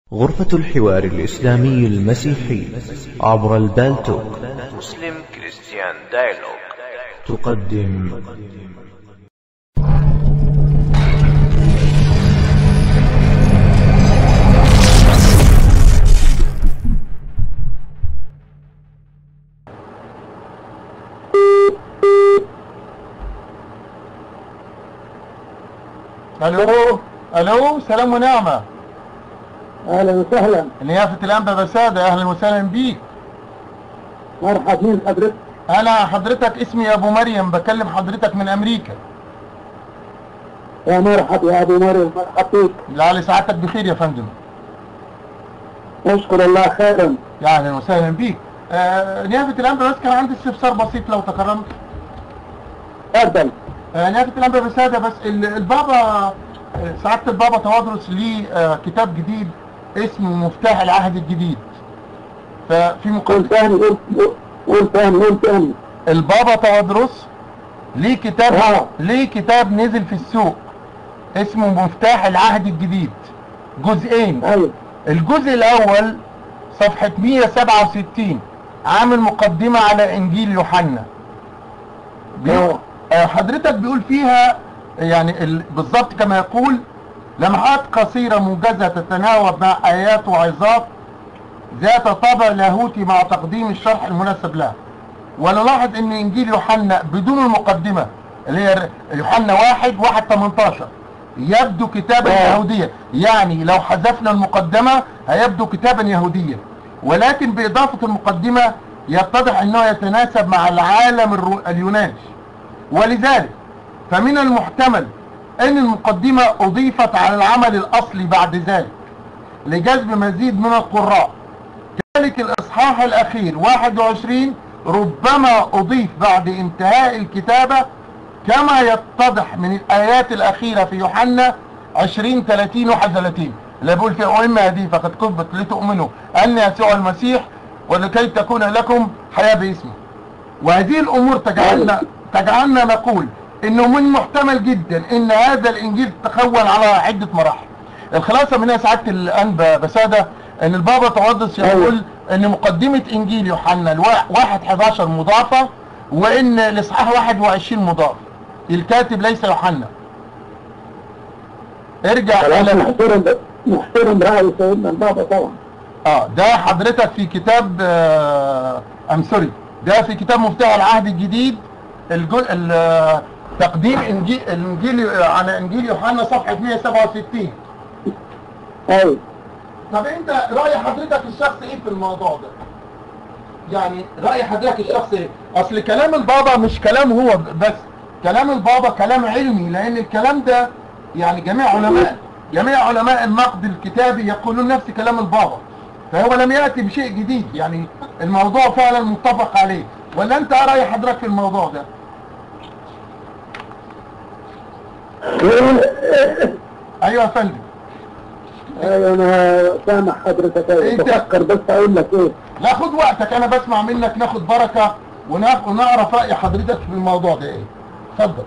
غرفة الحوار الإسلامي المسيحي عبر البالتوك مسلم كريستيان دايلوج تقدم الو الو سلام ونعمة اهلا وسهلا نيافة الانبا بسادة اهلا وسهلا بيك مرحب مين حضرتك انا حضرتك اسمي ابو مريم بكلم حضرتك من امريكا يا مرحب يا ابو مريم مرحب بك لعل سعادتك بخير يا فندم نشكر الله خيرا يا اهلا وسهلا بيك آه نيافة الانبا بس كان عندي استفسار بسيط لو تكرمت تفضل آه نيافة الانبا بسادة بس ال- البابا آه، سعادة البابا توادرس ليه آه كتاب جديد اسمه مفتاح العهد الجديد ففي قول مقدمة ثاني قول قول ثاني قول ثاني البابا توادرس ليه كتاب آه. ليه كتاب نزل في السوق اسمه مفتاح العهد الجديد جزئين ايوه الجزء الاول صفحة 167 عامل مقدمة على انجيل يوحنا بيقول- آه، حضرتك بيقول فيها يعني ال- بالظبط كما يقول لمحات قصيرة موجزة تتناوب مع آيات وعظات ذات طابع لاهوتي مع تقديم الشرح المناسب لها ونلاحظ ان انجيل يوحنا بدون المقدمة اللي هي يوحنا واحد واحد 18 يبدو كتابا آه. يهوديا يعني لو حذفنا المقدمة هيبدو كتابا يهوديا ولكن بإضافة المقدمة يتضح انه يتناسب مع العالم الرو- اليوناني ولذلك فمن المحتمل ان المقدمة اضيفت على العمل الاصلي بعد ذلك لجذب مزيد من القراء كذلك الاصحاح الاخير 21 ربما اضيف بعد انتهاء الكتابة كما يتضح من الايات الاخيرة في يوحنا 20 30 31 اللي بيقول في أئمة هذه فقد كتبت لتؤمنوا ان يسوع المسيح ولكي تكون لكم حياة باسمه وهذه الامور تجعلنا تجعلنا نقول انه من محتمل جدا ان هذا الانجيل تخول على عدة مراحل الخلاصة منها سعادة الانبا بسادة ان البابا توضس يقول ان مقدمة انجيل يوحنا الوا- واحد 11 مضافة وان الاصحاح 21 مضاف الكاتب ليس يوحنا ارجع خلاص الى نحترم نحترم راي سيدنا البابا طبعا اه ده حضرتك في كتاب آه ام سوري ده في كتاب مفتاح العهد الجديد الجل... ال- آه، تقديم انجيل الانجيل على انجيل يوحنا صفحه 167 ايوه طب انت راي حضرتك الشخص ايه في الموضوع ده يعني راي حضرتك الشخص ايه اصل كلام البابا مش كلام هو بس كلام البابا كلام علمي لان الكلام ده يعني جميع علماء جميع علماء النقد الكتابي يقولون نفس كلام البابا فهو لم ياتي بشيء جديد يعني الموضوع فعلا متفق عليه ولا انت ايه راي حضرتك في الموضوع ده ايوه يا فندم ايوه انا سامع حضرتك ايوه انت- بفكر بس اقول لك ايه لا خد وقتك انا بسمع منك ناخد بركه وناخ- ونعرف راي حضرتك في الموضوع ده ايه اتفضل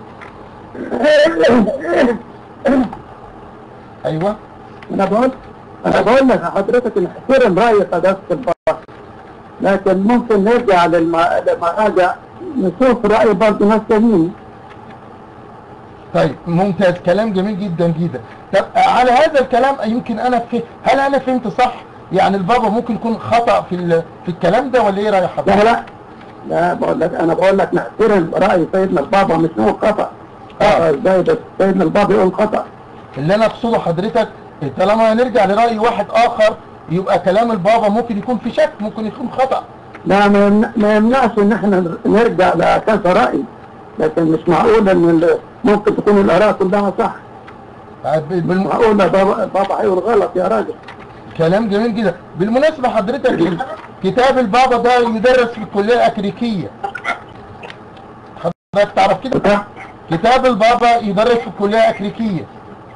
ايوه انا بقول انا بقول لك حضرتك نحترم راي قداسه البابا لكن ممكن نرجع للم- للمراجع نشوف راي برضه ناس تانيين طيب ممتاز كلام جميل جدا جدا طب على هذا الكلام يمكن انا في هل انا فهمت صح يعني البابا ممكن يكون خطا في ال... في الكلام ده ولا ايه راي حضرتك لا لا لا بقول لك انا بقول لك نحترم راي سيدنا البابا مش نقول خطا آه. خطا ازاي بس سيدنا البابا يقول خطا اللي انا اقصده حضرتك طالما هنرجع لراي واحد اخر يبقى كلام البابا ممكن يكون في شك ممكن يكون خطا لا ما يمنع- ما يمنعش ان احنا نرجع لكذا راي لكن مش معقول ان ال- ممكن تكون الاراء كلها صح بالم... معقول بابا بابا هيقول غلط يا راجل كلام جميل جدا بالمناسبة حضرتك كتاب البابا ده يدرس في الكلية الأكريكية حضرتك تعرف كده كتاب البابا يدرس في الكلية الأكريكية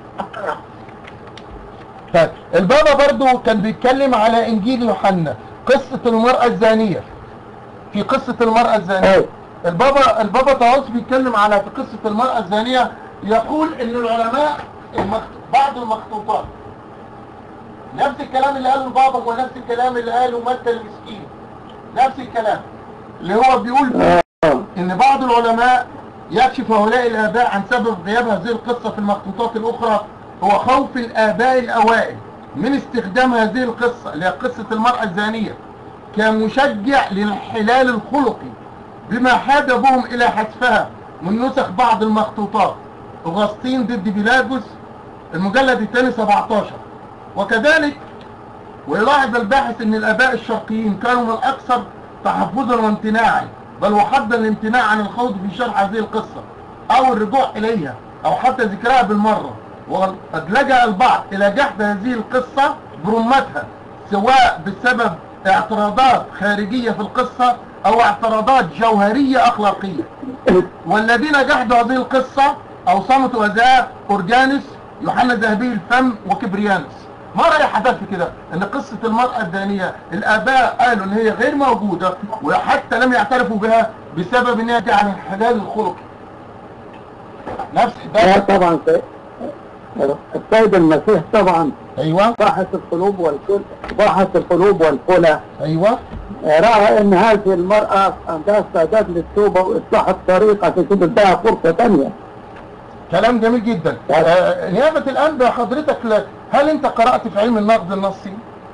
طيب البابا برضو كان بيتكلم على إنجيل يوحنا قصة المرأة الزانية في قصة المرأة الزانية أيوة. البابا البابا طاووس بيتكلم على في قصة المرأة الزانية يقول ان العلماء المخ... بعض المخطوطات نفس الكلام اللي قاله البابا ونفس الكلام اللي قاله متى المسكين نفس الكلام اللي هو بيقول فيه آه. ان بعض العلماء يكشف هؤلاء الاباء عن سبب غياب هذه القصة في المخطوطات الاخرى هو خوف الاباء الاوائل من استخدام هذه القصة اللي هي قصة المرأة الزانية كمشجع للانحلال الخلقي بما حاد بهم الى حذفها من نسخ بعض المخطوطات اغسطين ضد بيلاجوس المجلد الثاني 17 وكذلك ويلاحظ الباحث ان الاباء الشرقيين كانوا من الاكثر تحفظا وامتناعا بل وحدا الامتناع عن الخوض في شرح هذه القصة او الرجوع اليها او حتى ذكرها بالمرة وقد لجأ البعض الى جحد هذه القصة برمتها سواء بسبب اعتراضات خارجية في القصة او اعتراضات جوهرية اخلاقية والذين جحدوا هذه القصة او صمتوا هذا اورجانس يوحنا ذهبي الفم وكبريانوس ما رأي حضرتك في كده ان قصة المرأة الدانية الاباء قالوا ان هي غير موجودة وحتى لم يعترفوا بها بسبب ان هي دي عن الانحلال الخلقي نفس لا ده طبعا سي- السيد المسيح طبعا ايوه باحث القلوب والكل باحث القلوب والكلى ايوه راى ان هذه المرأة عندها استعداد للتوبة واصلاح الطريق عشان كده اداها فرصة ثانية كلام جميل جدا آه نيابة الان حضرتك ل... هل انت قرأت في علم النقد النصي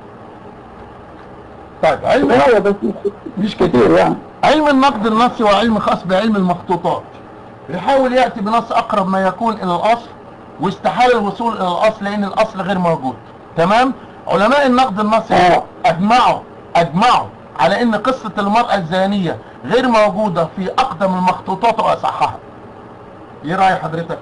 طيب علم لا بس مش, مش كتير يعني علم النقد النصي هو علم خاص بعلم المخطوطات يحاول يأتي بنص أقرب ما يكون إلى الأصل واستحال الوصول إلى الأصل لأن الأصل غير موجود تمام علماء النقد النصي آه. أجمعوا أجمعوا على أن قصة المرأة الزانية غير موجودة في أقدم المخطوطات وأصحها إيه رأي حضرتك؟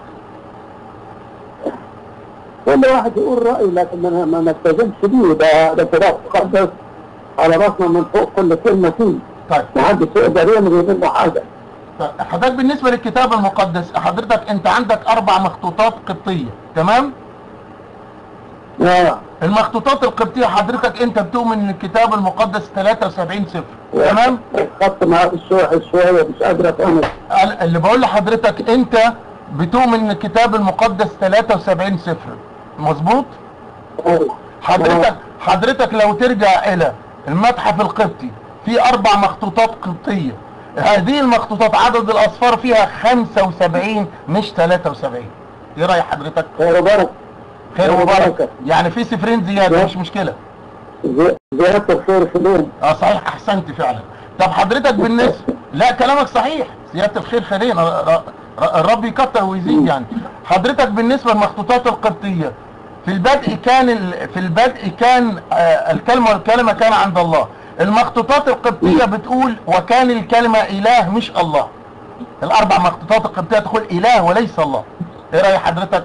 كل واحد يقول رأي لكن ما ما نلتزمش بيه ده ده كلام مقدس على راسنا من فوق كل كلمة فيه طيب ما حدش يقدر يلغي منه حاجة طيب، حضرتك بالنسبة للكتاب المقدس حضرتك أنت عندك أربع مخطوطات قبطية تمام؟ آه. المخطوطات القبطية حضرتك انت بتؤمن ان الكتاب المقدس 73 صفر تمام الخط معاه شوية شوية مش قادر افهمه ال- اللي بقول لحضرتك انت بتؤمن ان الكتاب المقدس 73 صفر مظبوط حضرتك حضرتك لو ترجع الى المتحف القبطي في اربع مخطوطات قبطية هذه المخطوطات عدد الاصفار فيها 75 مش 73 ايه رأي حضرتك خير وبركة خير خير وبركة وبركة. يعني في صفرين زيادة مش مشكلة زي- زيادة الخير في اليوم اه صحيح احسنت فعلا طب حضرتك بالنسبه لا كلامك صحيح زياده الخير خيرين ر- ر- ر- الرب يكتر ويزيد يعني حضرتك بالنسبه للمخطوطات القبطيه في البدء كان ال... في البدء كان آه الكلمه والكلمه كان عند الله المخطوطات القبطيه بتقول وكان الكلمه اله مش الله الاربع مخطوطات القبطيه تقول اله وليس الله ايه راي حضرتك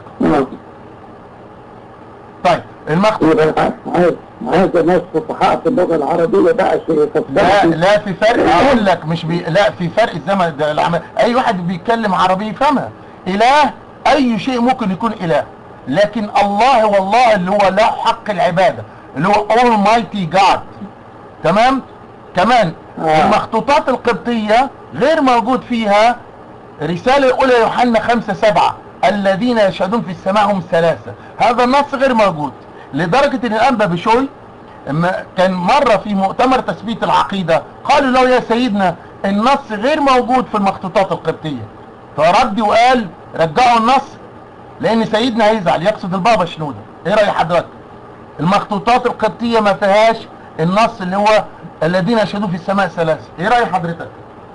طيب المخطوط يبقى عايز عايز ناس فصحاء في اللغة العربية بقى شيء لا لا في فرق اقول لك مش بي لا في فرق الزمن ده العمل اي واحد بيتكلم عربي يفهمها اله اي شيء ممكن يكون اله لكن الله هو الله اللي هو له حق العباده اللي هو Almighty God تمام كمان آه. المخطوطات القبطيه غير موجود فيها رسالة أولى يوحنا خمسة سبعة الذين يشهدون في السماء هم ثلاثة هذا النص غير موجود لدرجة ان الأنبا بشوي اما كان مرة في مؤتمر تثبيت العقيدة قالوا له يا سيدنا النص غير موجود في المخطوطات القبطية فرد وقال رجعوا النص لان سيدنا هيزعل يقصد البابا شنودة ايه رأي حضرتك المخطوطات القبطية ما فيهاش النص اللي هو الذين يشهدون في السماء ثلاثة ايه رأي حضرتك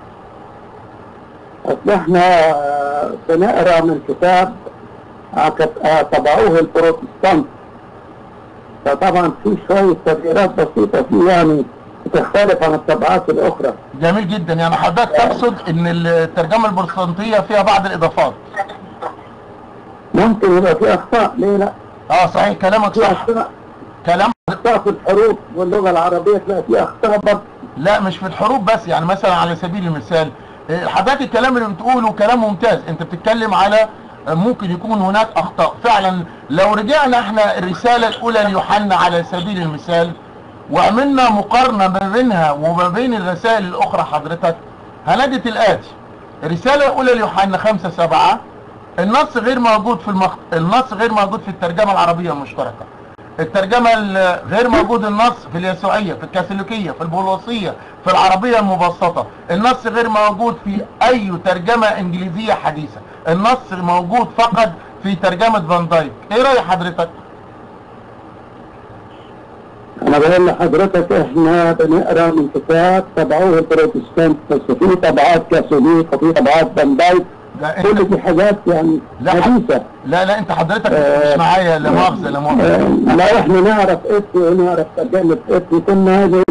اصل احنا آه، بنقرا من كتاب آه، كت- آه، طبعوه البروتستانت فطبعا في شوية تغييرات بسيطة فيه يعني بتختلف عن الطبعات الأخرى جميل جدا يعني حضرتك تقصد ان الترجمة البرسنطية فيها بعض الاضافات ممكن يبقى في أخطاء ليه لا؟ اه صحيح كلامك في صح أخطاء كلام أخطاء في الحروف واللغة العربية تلاقي في أخطاء برضه لا مش في الحروف بس يعني مثلا على سبيل المثال آه، حضرتك الكلام اللي بتقوله كلام ممتاز انت بتتكلم على آه، ممكن يكون هناك اخطاء فعلا لو رجعنا احنا الرسالة الاولى ليوحنا على سبيل المثال وعملنا مقارنة ما بينها وما بين الرسائل الاخرى حضرتك هنجد الاتي الرسالة الاولى ليوحنا خمسة سبعة النص غير موجود في المخ... النص غير موجود في الترجمة العربية المشتركة الترجمة ال- غير موجود النص في اليسوعية في الكاثوليكية في البولوسية في العربية المبسطة النص غير موجود في أي ترجمة إنجليزية حديثة النص موجود فقط في ترجمة فان دايك إيه رأي حضرتك؟ انا بقول لحضرتك احنا بنقرا من كتاب طبعوه البروتستانت بس في طبعات كاثوليك وفي طبعات فان دايك لا كل انت دي حاجات يعني لا حديثه لا لا انت حضرتك آه، مش معايا لا مؤاخذة لا آه، مؤاخذة لا احنا نعرف اتي ونعرف ترجمه اتي كنا هذه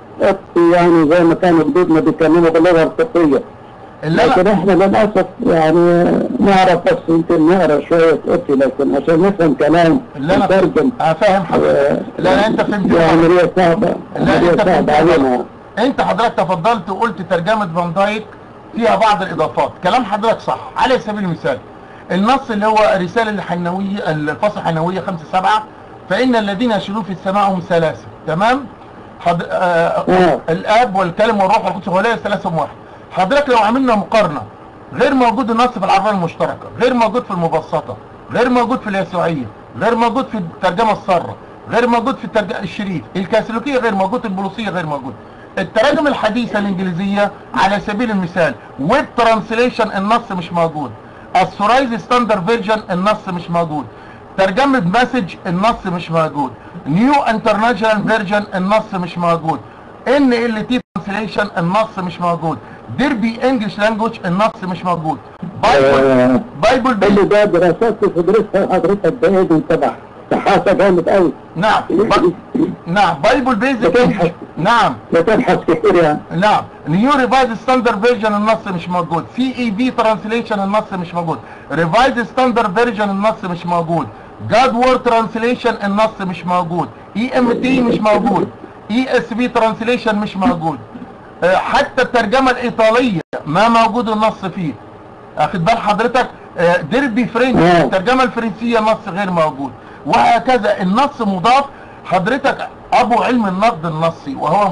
اتي يعني زي ما كانوا جدودنا بيتكلموا باللغه القبطيه اللي لكن انا احنا للاسف يعني نعرف بس يمكن نقرا شويه اتي لكن عشان نفهم كلام اللي انا نترجم أنا فاهم حضرتك لا لا انت فهمت دي عمليه صعبه لا عمليه انت فهمت صعبه علينا غلط. انت حضرتك تفضلت وقلت ترجمة فان دايك فيها بعض الاضافات كلام حضرتك صح على سبيل المثال النص اللي هو الرسالة الحنوية الفصل الحنوية خمسة سبعة فإن الذين يشهدون في السماء هم ثلاثة تمام حض... آه... آه. الاب والكلم والروح والقدس هو لا ثلاثة واحد حضرتك لو عملنا مقارنة غير موجود النص في العربية المشتركة غير موجود في المبسطة غير موجود في اليسوعية غير موجود في الترجمة السارة غير موجود في الترجمة الشريف الكاثوليكية غير موجود البولوسية غير موجود التراجم الحديثة الانجليزية على سبيل المثال ويب ترانسليشن النص مش موجود السورايز ستاندر فيرجن النص مش موجود ترجمة مسج النص مش موجود نيو انترناشونال فيرجن النص مش موجود ان ال تي ترانسليشن النص مش موجود ديربي انجلش لانجوج النص مش موجود بايبل آه، بايبل كل بي ده دراسات تدرسها حضرتك بايد تبع تحاسة جامد قوي نعم ب- نعم بايبل بيزك بتبحث. نعم بتبحث كتير يعني نعم نيو ريفايز ستاندر فيرجن النص مش موجود سي اي في ترانسليشن النص مش موجود ريفايز ستاندر فيرجن النص مش موجود جاد وورد ترانسليشن النص مش موجود اي ام تي مش موجود اي اس بي ترانسليشن مش موجود آه، حتى الترجمه الايطاليه ما موجود النص فيه اخد بال حضرتك آه، ديربي فرنش آه. الترجمه الفرنسيه نص غير موجود وهكذا النص مضاف حضرتك ابو علم النقد النصي وهو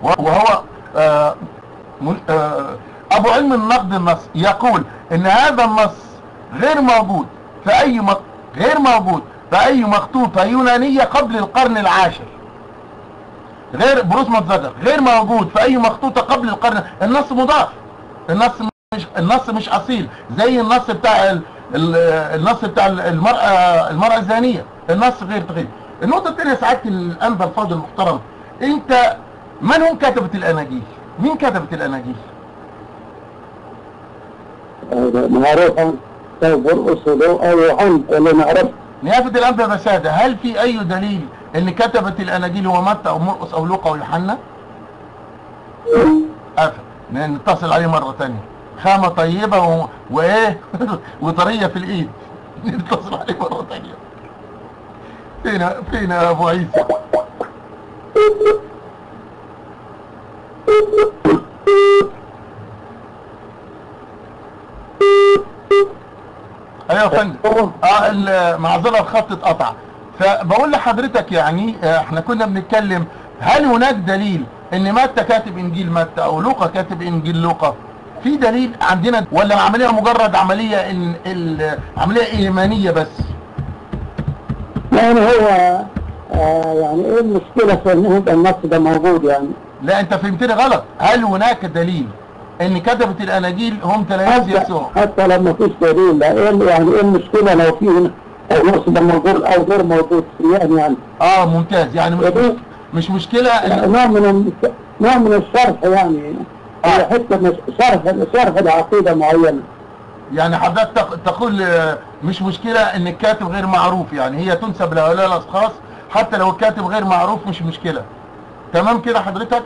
وهو آه من- آه ابو علم النقد النصي يقول ان هذا النص غير موجود في اي م... غير موجود في اي مخطوطه يونانيه قبل القرن العاشر غير بروس متزجر غير موجود في اي مخطوطه قبل القرن النص مضاف النص مش النص مش اصيل زي النص بتاع ال... ال... النص بتاع المراه المراه الزانيه النص غير غير النقطه الثانيه سعاده الانبا الفاضل المحترم انت من هم كتبه الاناجيل مين كتبه الاناجيل معروفة طيب برقص ولو أو يوحنا اللي نعرف نيافة الأنبا بسادة هل في أي دليل إن كتبة الأناجيل هو متى أو مرقس أو لوقا أو يوحنا؟ قفل نتصل عليه مرة تانية خامة طيبة و... وإيه وطرية في الإيد نتصل عليه مرة تانية فين فين يا أبو عيسى؟ ايوه يا فندم اه ال- معذره الخط اتقطع فبقول لحضرتك يعني آه، احنا كنا بنتكلم هل هناك دليل ان متى كاتب انجيل متى او لوقا كاتب انجيل لوقا في دليل عندنا ولا العمليه مجرد عمليه إن ال- عمليه ايمانيه بس يعني هو آه يعني ايه المشكلة في ان يبقى النص ده موجود يعني لا انت فهمتني غلط هل هناك دليل ان كتبة الاناجيل هم تلاميذ حتى, يسوع حتى لو ما فيش دليل لا ايه يعني ايه المشكلة لو في هنا النص ده موجود او غير موجود يعني يعني اه ممتاز يعني مش يبقى- مش مشكله ان نوع من ال- نوع من الشرح يعني هي حتة مش شرح شرح لعقيدة معينة يعني حضرتك تق- تقول آه، مش مشكلة ان الكاتب غير معروف يعني هي تنسب لهؤلاء الاشخاص حتى لو الكاتب غير معروف مش مشكلة تمام كده حضرتك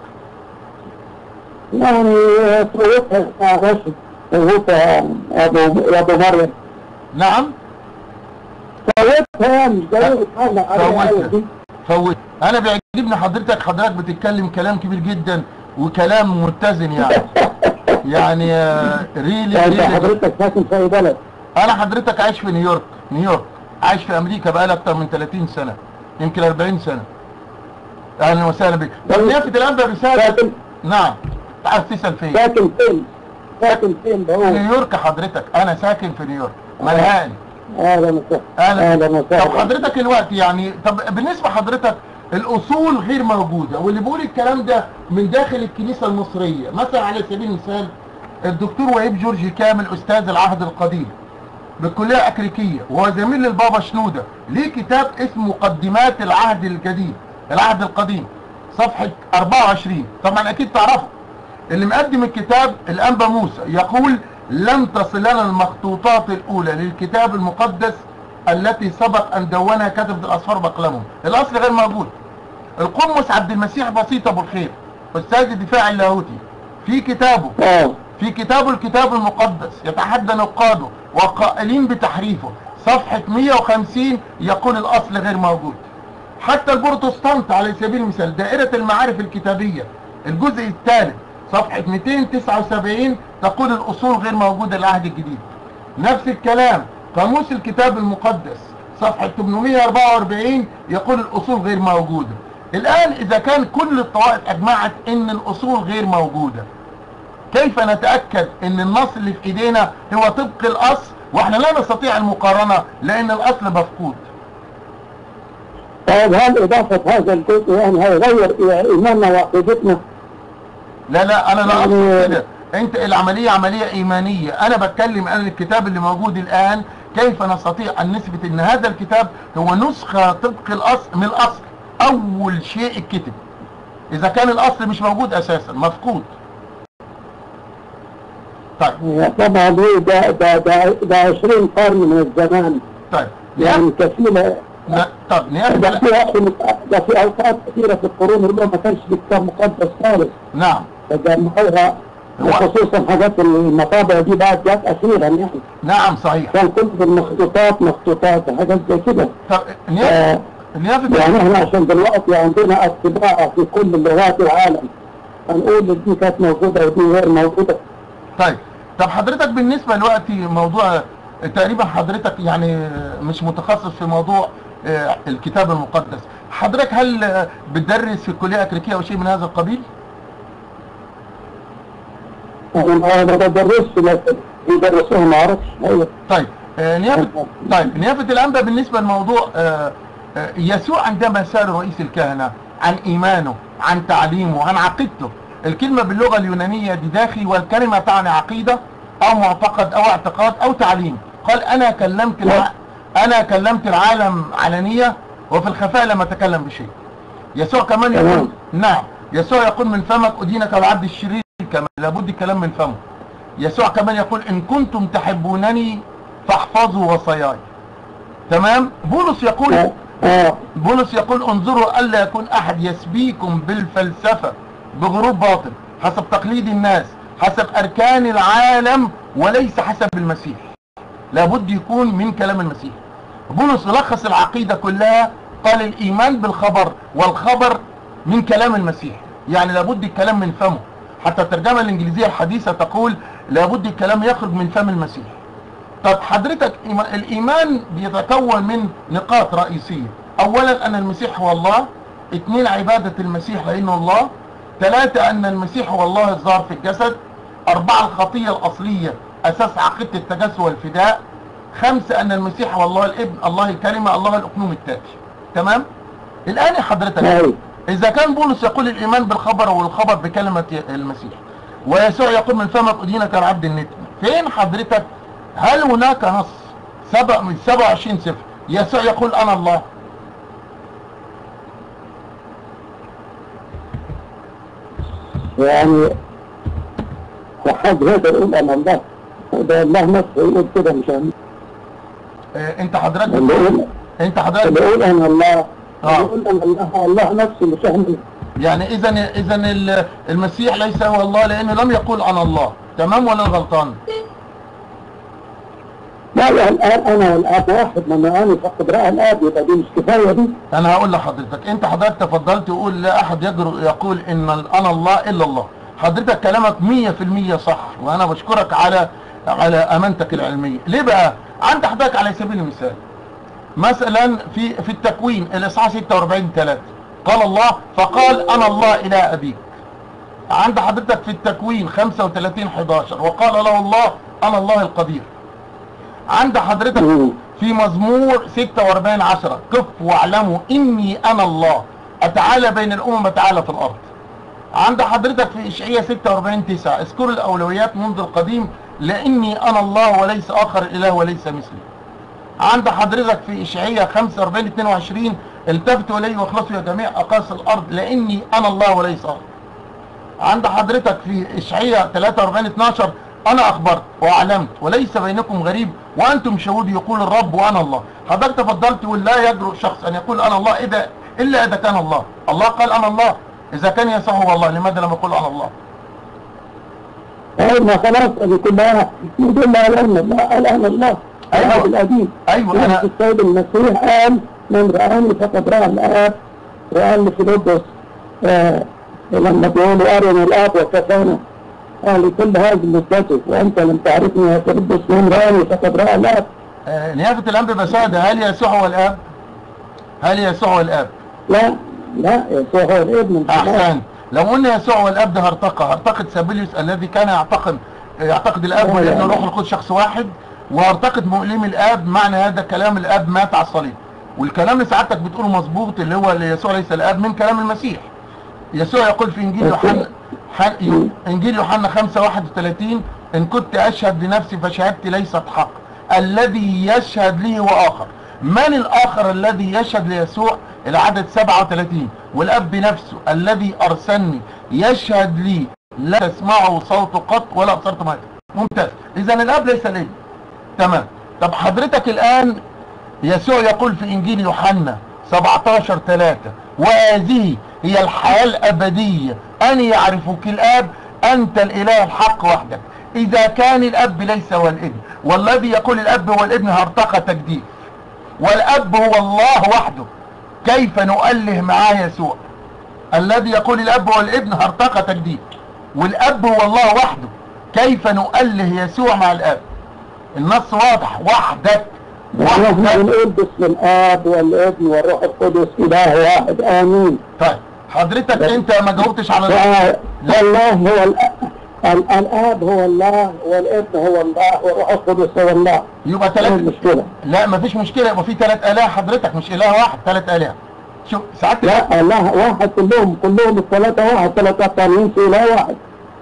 يعني قوتها اسمها رشد قوتها ابو ابو مريم نعم قوتها يعني مش زي بتطلع على فوتها. الآية دي. فوت انا بيعجبني حضرتك حضرتك بتتكلم كلام كبير جدا وكلام متزن يعني يعني آه، ريلي يعني ريلي حضرتك ساكن في اي بلد انا حضرتك عايش في نيويورك نيويورك عايش في امريكا بقالي اكتر من 30 سنة يمكن 40 سنة اهلا وسهلا بك طب نيافة الانبا رسالة ساكن نعم عايز تسأل فين ساكن فين ساكن فين بقول نيويورك حضرتك انا ساكن في نيويورك ملهان اهلا وسهلا اهلا اهلا طب وسهلا حضرتك الوقت يعني طب بالنسبه حضرتك الاصول غير موجوده واللي بيقول الكلام ده من داخل الكنيسه المصريه مثلا على سبيل المثال الدكتور وهيب جورج كامل استاذ العهد القديم بالكليه الامريكيه وهو زميل للبابا شنوده ليه كتاب اسمه مقدمات العهد الجديد العهد القديم صفحه 24 طبعا اكيد تعرفه اللي مقدم الكتاب الانبا موسى يقول لم تصل لنا المخطوطات الاولى للكتاب المقدس التي سبق ان دونها كاتب الاسفار باقلامهم الاصل غير موجود القمص عبد المسيح بسيط ابو الخير استاذ الدفاع اللاهوتي في كتابه اه في كتابه الكتاب المقدس يتحدى نقاده وقائلين بتحريفه صفحة 150 يقول الأصل غير موجود حتى البروتستانت على سبيل المثال دائرة المعارف الكتابية الجزء الثالث صفحة 279 تقول الأصول غير موجودة العهد الجديد نفس الكلام قاموس الكتاب المقدس صفحة 844 يقول الأصول غير موجودة الآن إذا كان كل الطوائف أجمعت أن الأصول غير موجودة كيف نتأكد ان النص اللي في ايدينا هو طبق الاصل واحنا لا نستطيع المقارنة لان الاصل مفقود طيب هل اضافه هذا الجزء يعني هيغير ايماننا وعقيدتنا؟ لا لا انا لا يعني- اقصد كده انت العملية عملية ايمانية انا بتكلم عن الكتاب اللي موجود الان كيف نستطيع ان نثبت ان هذا الكتاب هو نسخة طبق الاصل من الاصل اول شيء اتكتب اذا كان الاصل مش موجود اساسا مفقود طيب طبعا هو ده ده ده ده 20 قرن من الزمان طيب يعني كثيرة ن- طب ده نقبل في وقت ده في اوقات كثيره في القرون الاولى ما كانش في كتاب مقدس خالص نعم فجمعوها هو- وخصوصا حاجات المطابع دي بعد جت اخيرا يعني نعم صحيح كان كتب المخطوطات مخطوطات وحاجات زي كده طب نيافة آه، نيافة يعني احنا عشان دلوقتي عندنا اتباع في كل لغات العالم هنقول إن دي كانت موجوده ودي غير موجوده طيب طب حضرتك بالنسبة دلوقتي موضوع تقريبا حضرتك يعني مش متخصص في موضوع آه، الكتاب المقدس حضرتك هل آه، بتدرس في الكلية الأمريكية أو شيء من هذا القبيل؟ انا ما بدرسش لكن بيدرسوها ما اعرفش ايوه طيب آه، نيافة طيب نيافة الأنبا بالنسبة لموضوع آه، آه، يسوع عندما سأل رئيس الكهنة عن إيمانه عن تعليمه عن عقيدته الكلمة باللغة اليونانية ديداخي والكلمة تعني عقيدة أو معتقد أو اعتقاد أو تعليم قال أنا كلمت الع... أنا كلمت العالم علانية وفي الخفاء لم أتكلم بشيء يسوع كمان يقول تمام. نعم يسوع يقول من فمك أدينك العبد الشرير كمان لابد الكلام من فمه يسوع كمان يقول إن كنتم تحبونني فاحفظوا وصاياي تمام بولس يقول اه اه بولس يقول انظروا الا يكون احد يسبيكم بالفلسفه بغروب باطل حسب تقليد الناس حسب اركان العالم وليس حسب المسيح لابد يكون من كلام المسيح بولس لخص العقيده كلها قال الايمان بالخبر والخبر من كلام المسيح يعني لابد الكلام من فمه حتى الترجمه الانجليزيه الحديثه تقول لابد الكلام يخرج من فم المسيح طب حضرتك إيما- الإيمان بيتكون من نقاط رئيسية أولا أن المسيح هو الله اثنين عبادة المسيح لأنه الله ثلاثة أن المسيح هو الله الظاهر في الجسد أربعة الخطية الأصلية أساس عقيدة التجسد والفداء خمسة أن المسيح هو الله الابن الله الكلمة الله الأقنوم التاتي تمام الآن يا حضرتك ايوه إذا كان بولس يقول الإيمان بالخبر والخبر بكلمة المسيح ويسوع يقول من فمك أدينك العبد النتن فين حضرتك هل هناك نص سبع من 27 صفر يسوع يقول أنا الله يعني وحد هذا يقول انا الله ده الله نفسه يقول كده مش أنا. آه، أنت حضرتك اللي يقول أنت اللي حضرتك يقول انا الله اللي آه. يقول انا الله الله نفسه مش احنا يعني إذا إذا ال- المسيح ليس هو الله لأنه لم يقول أنا الله تمام ولا غلطان؟ لا لا الان انا والاب واحد لما انا فقد راى الاب يبقى دي مش كفايه دي انا هقول لحضرتك انت حضرتك تفضلت تقول لا احد يجرؤ يقول ان انا الله الا الله حضرتك كلامك مية في المية صح وانا بشكرك على على امانتك العلمية ليه بقى عند حضرتك على سبيل المثال مثلا في في التكوين الاصحاح 46 3 قال الله فقال انا الله اله ابيك عند حضرتك في التكوين 35 11 وقال له الله انا الله القدير عند حضرتك مم. في مزمور 46 10 قف واعلموا اني انا الله اتعالى بين الامم اتعالى في الارض عند حضرتك في اشعياء 46 9 اذكروا الاولويات منذ القديم لاني انا الله وليس اخر اله وليس مثلي عند حضرتك في اشعياء 45 22 التفتوا الي واخلصوا يا جميع اقاصي الارض لاني انا الله وليس اخر عند حضرتك في اشعياء 43 12 انا اخبرت واعلمت وليس بينكم غريب وانتم شهود يقول الرب وانا الله حضرتك تفضلت ولا يجرؤ شخص ان يقول انا الله اذا الا اذا كان الله الله قال انا الله اذا كان يسوع هو الله لماذا لم يقول انا الله أي ما خلاص اللي كلها يدل على أن الله قال أنا الله أيوة. العهد القديم ايوه يعني انا السيد المسيح قال من رآني فقد رأى الآب وقال لفيلبس آه لما بيقولوا أرنا الآب وكفانا قال كل هذه مدته وأنت لم تعرفني يا فيلبس من رآني فقد رأى الآب آه، نيافة الأنبي بسادة هل يسوع هو الآب؟ هل يسوع هو الآب؟ لا لا يسوع هو الابن مش الآب. أحسن لو قلنا يسوع هو الآب ده هرطقة هرطقة سابيليوس الذي كان يعتقد يعتقد الآب والابن والروح القدس شخص واحد وهرطقة مؤلم الآب معنى هذا كلام الآب مات على الصليب والكلام اللي سعادتك بتقوله مظبوط اللي هو اللي يسوع ليس الآب من كلام المسيح يسوع يقول في إنجيل يوحنا حن- إنجيل يوحنا 5 31 إن كنت أشهد لنفسي فشهادتي ليست حق الذي يشهد لي هو آخر من الآخر الذي يشهد ليسوع العدد 37 والأب نفسه الذي أرسلني يشهد لي لا تسمعوا صوت قط ولا أبصرت ماذا ممتاز إذا الأب ليس لي تمام طب حضرتك الآن يسوع يقول في إنجيل يوحنا 17 3 وهذه هي الحياة الأبدية أن يعرفك الآب أنت الإله الحق وحدك إذا كان الأب ليس هو الابن والذي يقول الأب هو الابن هرطقة تجديد والأب هو الله وحده كيف نؤله معاه يسوع الذي يقول الأب هو الابن هرطقة تجديد والأب هو الله وحده كيف نؤله يسوع مع الأب النص واضح وحدك نحن وحدك بنقول باسم الآب والابن والروح القدس إله واحد آمين طيب حضرتك انت ما جاوبتش على لا. فالله هو ال- ال- الآب هو الله والابن هو الله والروح القدس هو الله يبقى ايه ثلاث المشكلة؟ لا مفيش مشكله يبقى في ثلاث اله حضرتك مش اله واحد ثلاث اله شوف ساعات لا الله واحد كلهم كلهم الثلاثة واحد ثلاثة تانيين في إله واحد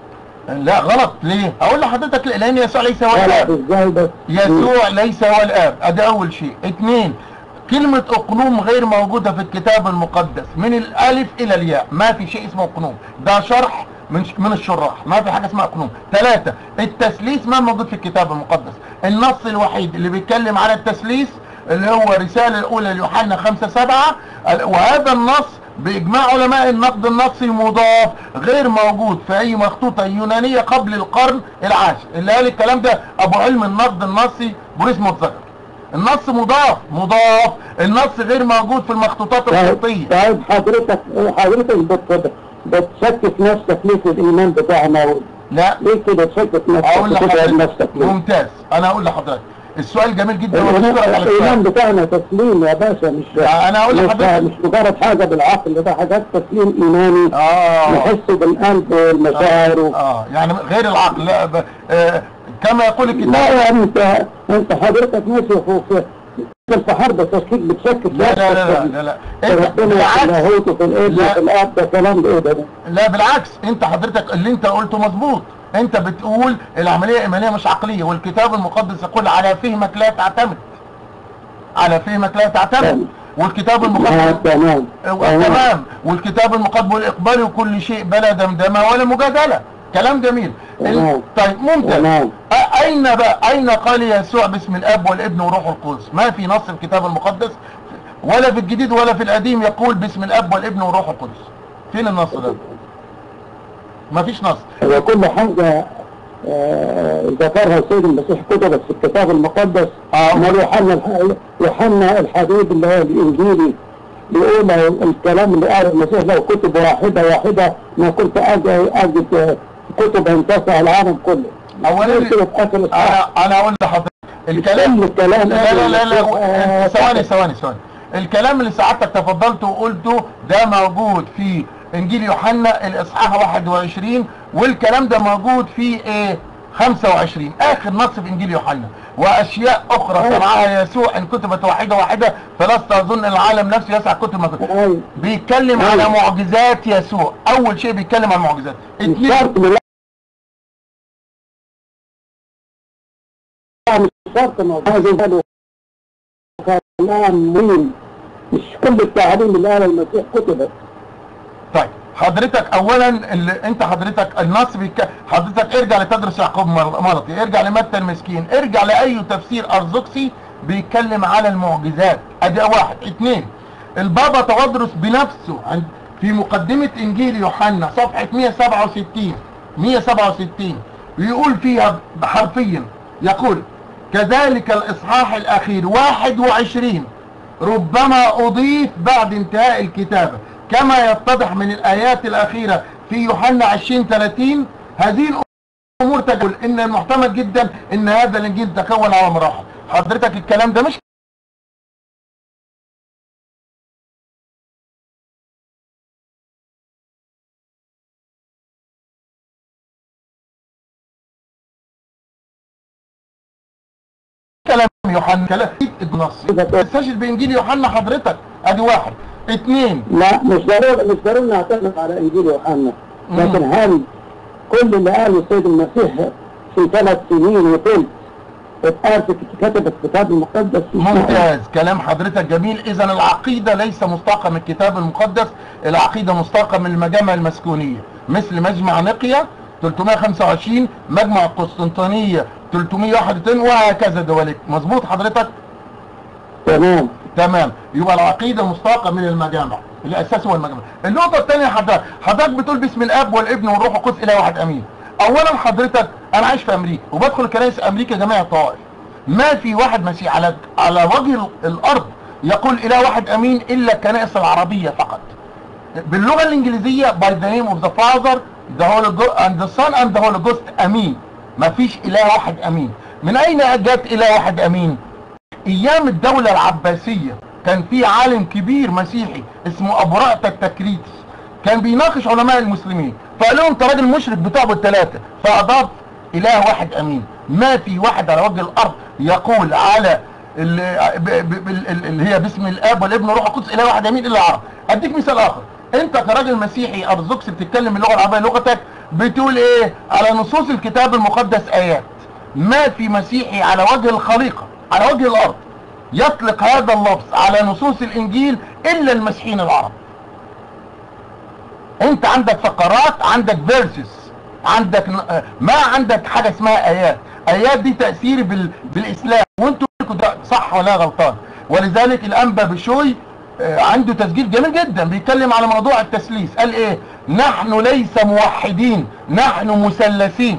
لا غلط ليه اقول لحضرتك ليه؟ لان يسوع ليس هو لا لا الاب ازاي بس يسوع ليس هو الاب ادي اول شيء اثنين كلمة اقنوم غير موجودة في الكتاب المقدس من الالف الى الياء ما في شيء اسمه اقنوم ده شرح من من الشراح ما في حاجة اسمها اقنوم ثلاثة التثليث ما موجود في الكتاب المقدس النص الوحيد اللي بيتكلم على التثليث اللي هو رسالة الاولى ليوحنا خمسة سبعة وهذا النص باجماع علماء النقد النصي مضاف غير موجود في اي مخطوطة يونانية قبل القرن العاشر اللي قال الكلام ده ابو علم النقد النصي بوريس موتزجر النص مضاف مضاف النص غير موجود في المخطوطات طيب الخطية طيب حضرتك حضرتك بت- بتشكك نفسك ليه في الإيمان بتاعنا لا ليه كده تشكك نفسك اقول وتتعب لحضرتك نفسك ليه؟ ممتاز انا اقول لحضرتك السؤال جميل جدا الإيمان وبشكرك على الإيمان السؤال بتاعنا تسليم يا باشا مش لا، أنا أقول مش- لحضرتك- مش مجرد حاجة بالعقل ده حاجات تسليم إيماني اه نحس بالقلب والمشاعر و... اه يعني غير العقل لا ب... آه كما يقول لا الكتاب يعني انت انت حضرتك ماشي في في في حرب تشكيك بتشكك لا لا لا لا, لا. في انت ربنا في بالعكس اللاهوت وفي الابن لا. وفي الاب ده كلام ده ايه ده ده؟ لا بالعكس انت حضرتك اللي انت قلته مظبوط انت بتقول العملية ايمانية مش عقلية والكتاب المقدس يقول على فهمك لا تعتمد على فهمك لا تعتمد والكتاب آه، المقدس تمام تمام تمام والكتاب المقدس والاقبال وكل شيء بلا دمدمه ولا مجادله كلام جميل تمام. طيب ممتاز تمام. أ- اين بقى اين قال يسوع باسم الاب والابن والروح القدس ما في نص في الكتاب المقدس ولا في الجديد ولا في القديم يقول باسم الاب والابن والروح القدس فين النص ده ما فيش نص هو كل حاجة آه، ذكرها السيد المسيح كتبت في الكتاب المقدس آه. امال يوحنا الح- يوحنا الحبيب اللي هو الانجيلي يقول الكلام اللي قاله المسيح لو كتب واحدة واحدة ما كنت أجد, أجد آه، كتب تسع العالم كله أولاً- كتب في آخر الإصحاح. انا انا اقول لحضرتك الكلام كل الكلام لا لا لا, لا. آه، ثواني ثواني ثواني الكلام اللي سعادتك تفضلته وقلته ده موجود في انجيل يوحنا الاصحاح 21 والكلام ده موجود في ايه 25 اخر نص في انجيل يوحنا واشياء اخرى صنعها يسوع ان كتبت واحده واحده فلست اظن العالم نفسه يسع كتب ما كتب أيوة. بيتكلم أيوة. على معجزات يسوع اول شيء بيتكلم عن معجزات مش اتنين شرط من لا مش شرط انه هذا يقولوا كلام مين مش كل التعاليم اللي قالها المسيح كتبت طيب حضرتك اولا اللي انت حضرتك النص بيك... حضرتك ارجع لتدرس يعقوب مر- مرطي ارجع لمتى المسكين ارجع لاي تفسير ارثوذكسي بيتكلم على المعجزات ادي واحد اتنين البابا توادرس بنفسه عند في مقدمة انجيل يوحنا صفحة 167 167 بيقول فيها حرفيا يقول كذلك الاصحاح الاخير 21 ربما أضيف بعد انتهاء الكتابة كما يتضح من الآيات الأخيرة في يوحنا 20 30 هذه الأمور تقول إن المحتمل جدا إن هذا الإنجيل تكون على مراحل حضرتك الكلام ده مش كلام يوحنا كلام النص تستشهد بإنجيل يوحنا حضرتك أدي واحد اتنين لا مش ضروري مش ضروري نعتمد على انجيل يوحنا لكن هل كل اللي قاله السيد المسيح في ثلاث سنين وثلث اتقال في كتب الكتاب المقدس ممتاز كلام حضرتك جميل اذا العقيدة ليس مستاقة من الكتاب المقدس العقيدة مستاقة من المجامع المسكونية مثل مجمع نقيا 325 مجمع القسطنطينية 331 وهكذا دواليك مظبوط حضرتك تمام تمام يبقى العقيدة مستاقة من المجامع الاساس هو المجامع النقطة الثانية حضرتك حضرتك بتقول باسم الاب والابن والروح القدس اله واحد امين اولا حضرتك انا عايش في امريكا وبدخل كنائس امريكا جميع الطوائف ما في واحد مسيحي على على وجه ال- الارض يقول اله واحد امين الا الكنائس العربية فقط باللغة الانجليزية by the name of the father the holy Go- and the son and the holy ghost امين ما فيش اله واحد امين من اين جاءت اله واحد امين ايام الدولة العباسية كان في عالم كبير مسيحي اسمه ابو رأت التكريتس كان بيناقش علماء المسلمين فقال لهم انت راجل مشرك بتعبد الثلاثة فاضاف اله واحد امين ما في واحد على وجه الارض يقول على ال- ب- ب- بال- ال- اللي هي باسم الاب والابن والروح القدس اله واحد امين الا العرب اديك مثال اخر انت كراجل مسيحي ارثوذكسي بتتكلم اللغه العربيه لغتك بتقول ايه على نصوص الكتاب المقدس ايات ما في مسيحي على وجه الخليقه على وجه الارض يطلق هذا اللفظ على نصوص الانجيل الا المسيحيين العرب انت عندك فقرات عندك فيرسز عندك ن- آه، ما عندك حاجه اسمها ايات ايات دي تاثير بال... بالاسلام وانتوا ده صح ولا غلطان ولذلك الانبا بشوي آه، عنده تسجيل جميل جدا بيتكلم على موضوع التثليث قال ايه نحن ليس موحدين نحن مثلثين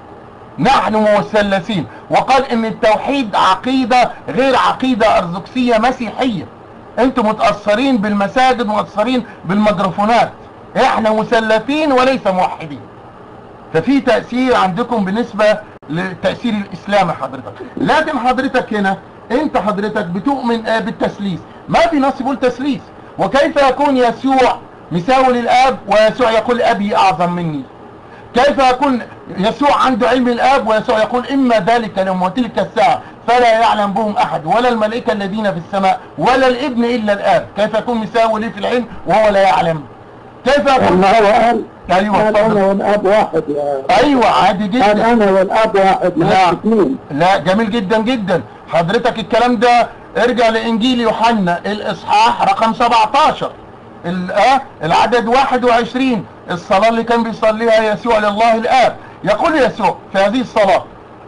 نحن مثلثين وقال ان التوحيد عقيدة غير عقيدة ارثوذكسية مسيحية انتم متأثرين بالمساجد متأثرين بالميكروفونات احنا مثلثين وليس موحدين ففي تأثير عندكم بالنسبة لتأثير الإسلام حضرتك لكن حضرتك هنا انت حضرتك بتؤمن آه بالتثليث ما في نص يقول تثليث وكيف يكون يسوع مساوي للآب ويسوع يقول أبي أعظم مني كيف يكون يسوع عنده علم الآب ويسوع يقول إما ذلك اليوم وتلك الساعة فلا يعلم بهم أحد ولا الملائكة الذين في السماء ولا الابن إلا الآب كيف يكون مساوي لي في العلم وهو لا يعلم كيف يكون اما هو قال أيوة قال انا اتفضل. والاب واحد يا أيوة عادي قال جدا انا والاب واحد ما لا. اثنين لا جميل جدا جدا حضرتك الكلام ده ارجع لانجيل يوحنا الاصحاح رقم 17 ال- آه العدد 21 الصلاة اللي كان بيصليها يسوع لله الآب يقول يسوع في هذه الصلاة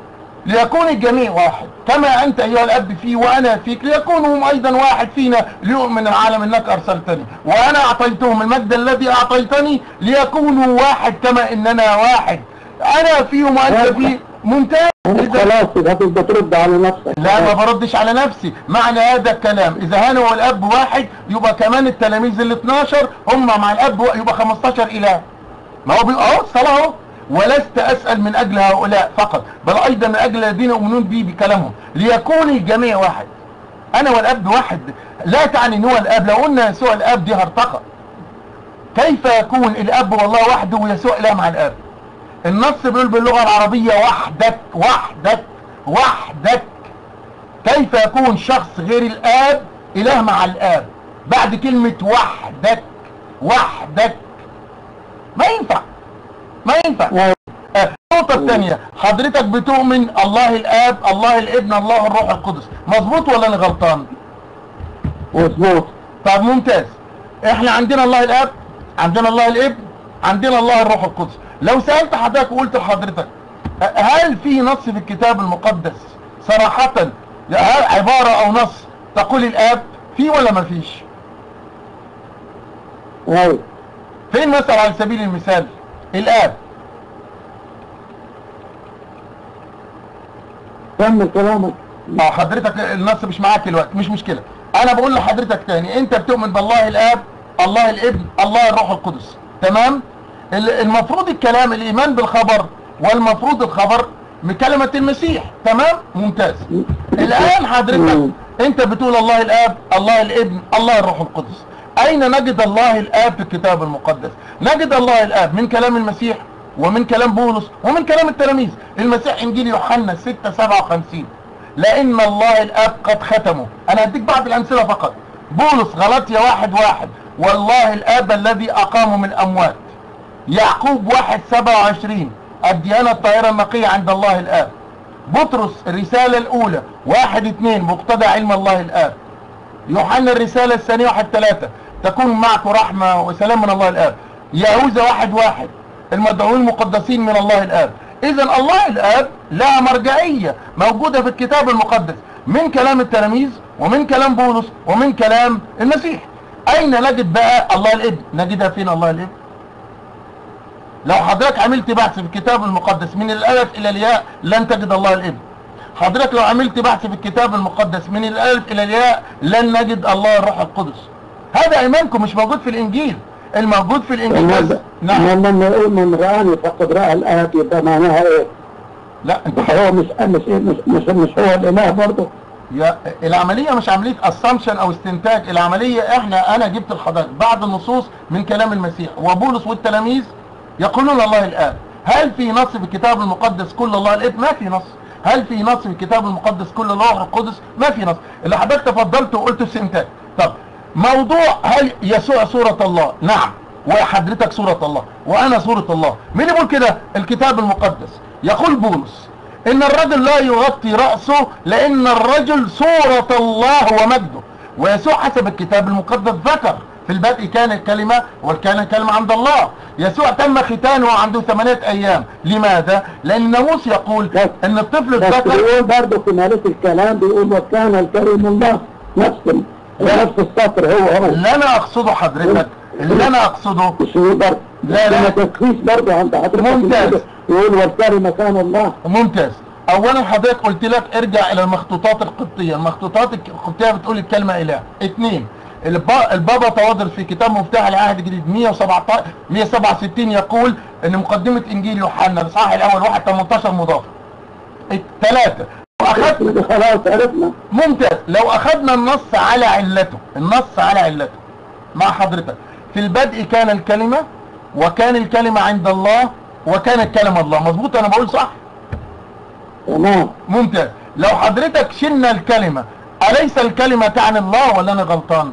ليكون الجميع واحد كما أنت أيها الأب في وأنا فيك ليكونوا هم أيضا واحد فينا ليؤمن العالم أنك أرسلتني وأنا أعطيتهم المجد الذي أعطيتني ليكونوا واحد كما إننا واحد أنا فيهم وأنت في ممتاز إذا- خلاص يبقى تبقى ترد على نفسك لا ما بردش على نفسي معنى هذا الكلام اذا انا والاب واحد يبقى كمان التلاميذ ال 12 هم مع الاب و- يبقى 15 اله ما هو بيبقى اهو الصلاه اهو ولست اسال من اجل هؤلاء فقط بل ايضا من اجل الذين يؤمنون بي بكلامهم ليكون الجميع واحد انا والاب واحد لا تعني ان هو الاب لو قلنا يسوع الاب دي هرطقه كيف يكون الاب والله وحده ويسوع اله مع الاب النص بيقول باللغة العربية وحدك وحدك وحدك كيف يكون شخص غير الآب إله مع الآب بعد كلمة وحدك وحدك ما ينفع ما ينفع أيوة. آه، النقطة الثانية حضرتك بتؤمن الله الآب الله الابن الله الروح القدس مظبوط ولا أنا غلطان؟ مظبوط طب ممتاز احنا عندنا الله الاب عندنا الله الابن عندنا الله الروح القدس لو سألت حضرتك وقلت لحضرتك هل في نص في الكتاب المقدس صراحة هل عبارة او نص تقول الاب في ولا ما فيش ايوه فين مثلا على سبيل المثال الاب كمل كلامك ما حضرتك النص مش معاك الوقت مش مشكلة انا بقول لحضرتك تاني انت بتؤمن بالله الاب الله الابن الله الروح القدس تمام ال- المفروض الكلام الايمان بالخبر والمفروض الخبر من كلمة المسيح تمام ممتاز الان حضرتك انت بتقول الله الاب الله الابن الله الروح القدس اين نجد الله الاب في الكتاب المقدس نجد الله الاب من كلام المسيح ومن كلام بولس ومن كلام التلاميذ المسيح انجيل يوحنا 6 57 لان الله الاب قد ختمه انا هديك بعض الامثله فقط بولس غلطية واحد واحد والله الاب الذي اقامه من الاموات يعقوب واحد سبعة وعشرين الديانة الطاهرة النقية عند الله الآب بطرس الرسالة الأولى واحد اثنين مقتضى علم الله الآب يوحنا الرسالة الثانية واحد ثلاثة تكون معك رحمة وسلام من الله الآب يهوذا واحد واحد المدعوين المقدسين من الله الآب إذا الله الآب لها مرجعية موجودة في الكتاب المقدس من كلام التلاميذ ومن كلام بولس ومن كلام المسيح أين نجد بقى الله الابن نجدها فين الله الابن لو حضرتك عملت بحث في الكتاب المقدس من الالف الى الياء لن تجد الله الابن حضرتك لو عملت بحث في الكتاب المقدس من الالف الى الياء لن نجد الله الروح القدس هذا ايمانكم مش موجود في الانجيل الموجود في الانجيل بس نعم نعم لما يقول من رآني فقد رأى الآب يبقى معناها ايه؟ لا انت هو مش مش مش مش, مش هو الإله برضه يا العمليه مش عمليه اسامبشن او استنتاج العمليه احنا انا جبت لحضرتك بعض النصوص من كلام المسيح وبولس والتلاميذ يقولون الله الاب هل في نص في الكتاب المقدس كل الله الاب ما في نص هل في نص في الكتاب المقدس كل الله القدس ما في نص اللي حضرتك تفضلت وقلت استنتاج طب موضوع هل يسوع صورة الله نعم وحضرتك صورة الله وانا صورة الله مين يقول كده الكتاب المقدس يقول بولس ان الرجل لا يغطي رأسه لان الرجل صورة الله ومجده ويسوع حسب الكتاب المقدس ذكر في البدء كان الكلمة والكان الكلمة عند الله يسوع تم ختانه عنده ثمانية ايام لماذا لان الناموس يقول بس- ان الطفل بس الذكر بيقول برضه في مالك الكلام بيقول وكان الكريم الله نفس ال- نفس السطر هو هو اللي انا اقصده حضرتك اللي انا اقصده مش يقدر لا، لا. ما تكفيش برضه عند حضرتك ممتاز. يقول والكلمة كان الله ممتاز اولا حضرتك قلت لك ارجع الى المخطوطات القبطيه المخطوطات القبطيه بتقول الكلمه اله اثنين الب- البابا تواضر في كتاب مفتاح العهد الجديد 117 167 يقول ان مقدمه انجيل يوحنا الاصحاح الاول واحد 18 مضاف ثلاثه واخدت خلاص عرفنا ممتاز لو اخذنا النص على علته النص على علته مع حضرتك في البدء كان الكلمة وكان الكلمة عند الله وكان الكلمة الله مظبوط انا بقول صح تمام ممتاز لو حضرتك شلنا الكلمة أليس الكلمة تعني الله ولا أنا غلطان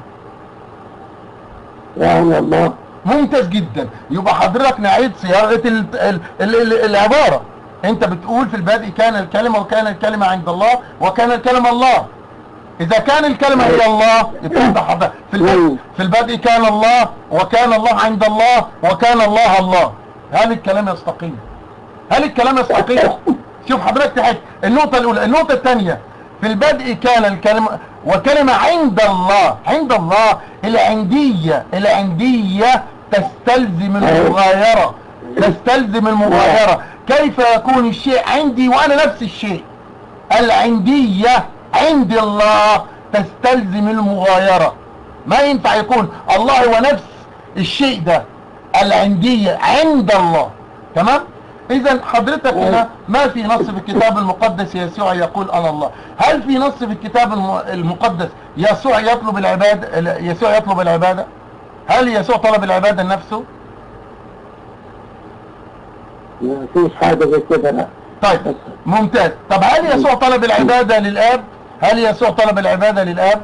يعني الله ممتاز جدا يبقى حضرتك نعيد صياغة ال ال ال ال العبارة انت بتقول في البدء كان الكلمة وكان الكلمة عند الله وكان الكلمة الله اذا كان الكلمة هي الله يبقى انت حضرتك في البدء, في البدء كان الله وكان الله عند الله وكان الله الله هل الكلام يستقيم هل الكلام يستقيم شوف حضرتك تحت النقطة الاولى النقطة الثانية في البدء كان الكلمة وكلمة عند الله عند الله العندية العندية تستلزم المغايرة تستلزم المغايرة كيف يكون الشيء عندي وانا نفس الشيء العندية عند الله تستلزم المغايرة ما ينفع يكون الله هو نفس الشيء ده العندية عند الله تمام اذا حضرتك هنا ما في نص في الكتاب المقدس يسوع يقول انا الله هل في نص في الكتاب الم- المقدس يسوع يطلب العبادة يسوع يطلب العبادة هل يسوع طلب العبادة لنفسه ما فيش حاجة زي كده لا طيب ممتاز طب هل يسوع طلب العبادة للآب هل يسوع طلب العبادة للآب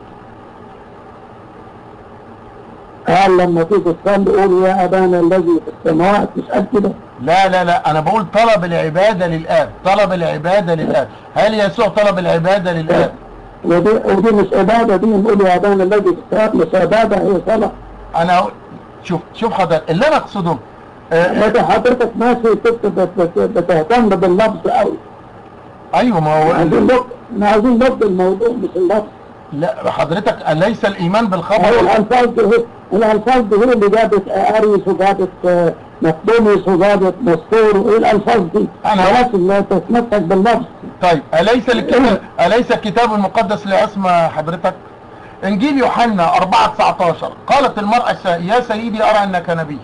قال لما تيجي تصلي قول يا أبانا الذي في السماوات مش قال كده لا لا لا انا بقول طلب العبادة للآب طلب العبادة للآب هل يسوع طلب العبادة للآب ودي, ودي مش عبادة دي نقول يا أبانا الذي في السماوات مش عبادة هي صلاة انا أقول- شوف شوف حضرتك اللي انا اقصده آه، لكن حضرتك ماشي بت- بت- بت- بتهتم باللفظ قوي ايوه ما هو عايزين نبض احنا عايزين نبض الموضوع مش اللفظ لا حضرتك ليس الايمان هو بالخبر الألفاظ دي هي الألفاظ دي هي اللي جابت أريس وجابت آه، مقدونيس وجابت مستور وإيه الألفاظ دي أنا- خلاص لا تتمسك باللفظ طيب أليس الكتاب أليس الكتاب المقدس لعصمة حضرتك؟ إنجيل يوحنا 4 19 قالت المرأة س- يا سيدي أرى أنك نبي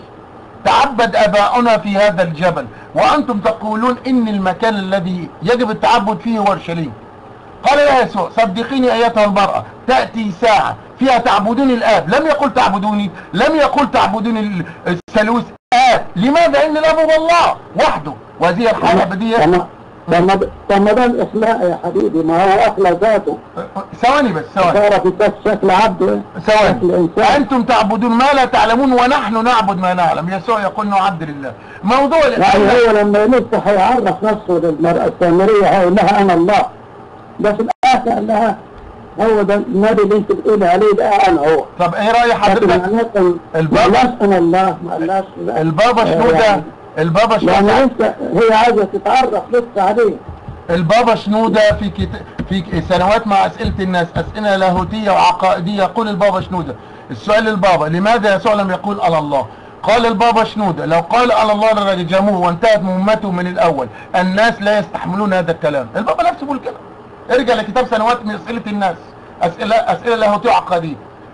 تعبد آباؤنا في هذا الجبل وأنتم تقولون إن المكان الذي يجب التعبد فيه هو أورشليم قال يا يسوع صدقيني أيتها المرأة تأتي ساعة فيها تعبدون الآب لم يقل تعبدوني لم يقل تعبدون ال- الثالوث آب لماذا إن الآب هو الله وحده وهذه الحالة الأبدية طب طب طب ما ده الإخلاق يا حبيبي ما هو أخلى ذاته ثواني بس ثواني صار في شكل- شكل عبد شكل ثواني إنسان أنتم تعبدون ما لا تعلمون ونحن نعبد ما نعلم يسوع يقول انه عبد لله موضوع يعني الإخلاق هو لما يفتح هيعرف نفسه للمرأة السامرية هيقول لها أنا الله ده في الآخر قال لها هو ده النبي اللي أنت بتقولي عليه ده أنا هو طب ايه رأي لكن حضرتك معناته ما البابا- قالش أنا الله ما قالش لا. البابا آه، شنودة يعني- البابا يعني شنودة لسه هي عايزة تتعرف لسه عليه البابا شنودة في كت... في ك- سنوات مع أسئلة الناس أسئلة لاهوتية وعقائدية يقول البابا شنودة السؤال للبابا لماذا يسوع لم يقول على الله قال البابا شنودة لو قال على الله لرجموه وانتهت مهمته من الأول الناس لا يستحملون هذا الكلام البابا نفسه بيقول كده ارجع لكتاب سنوات من أسئلة الناس أسئلة أسئلة لاهوتية وعقائدية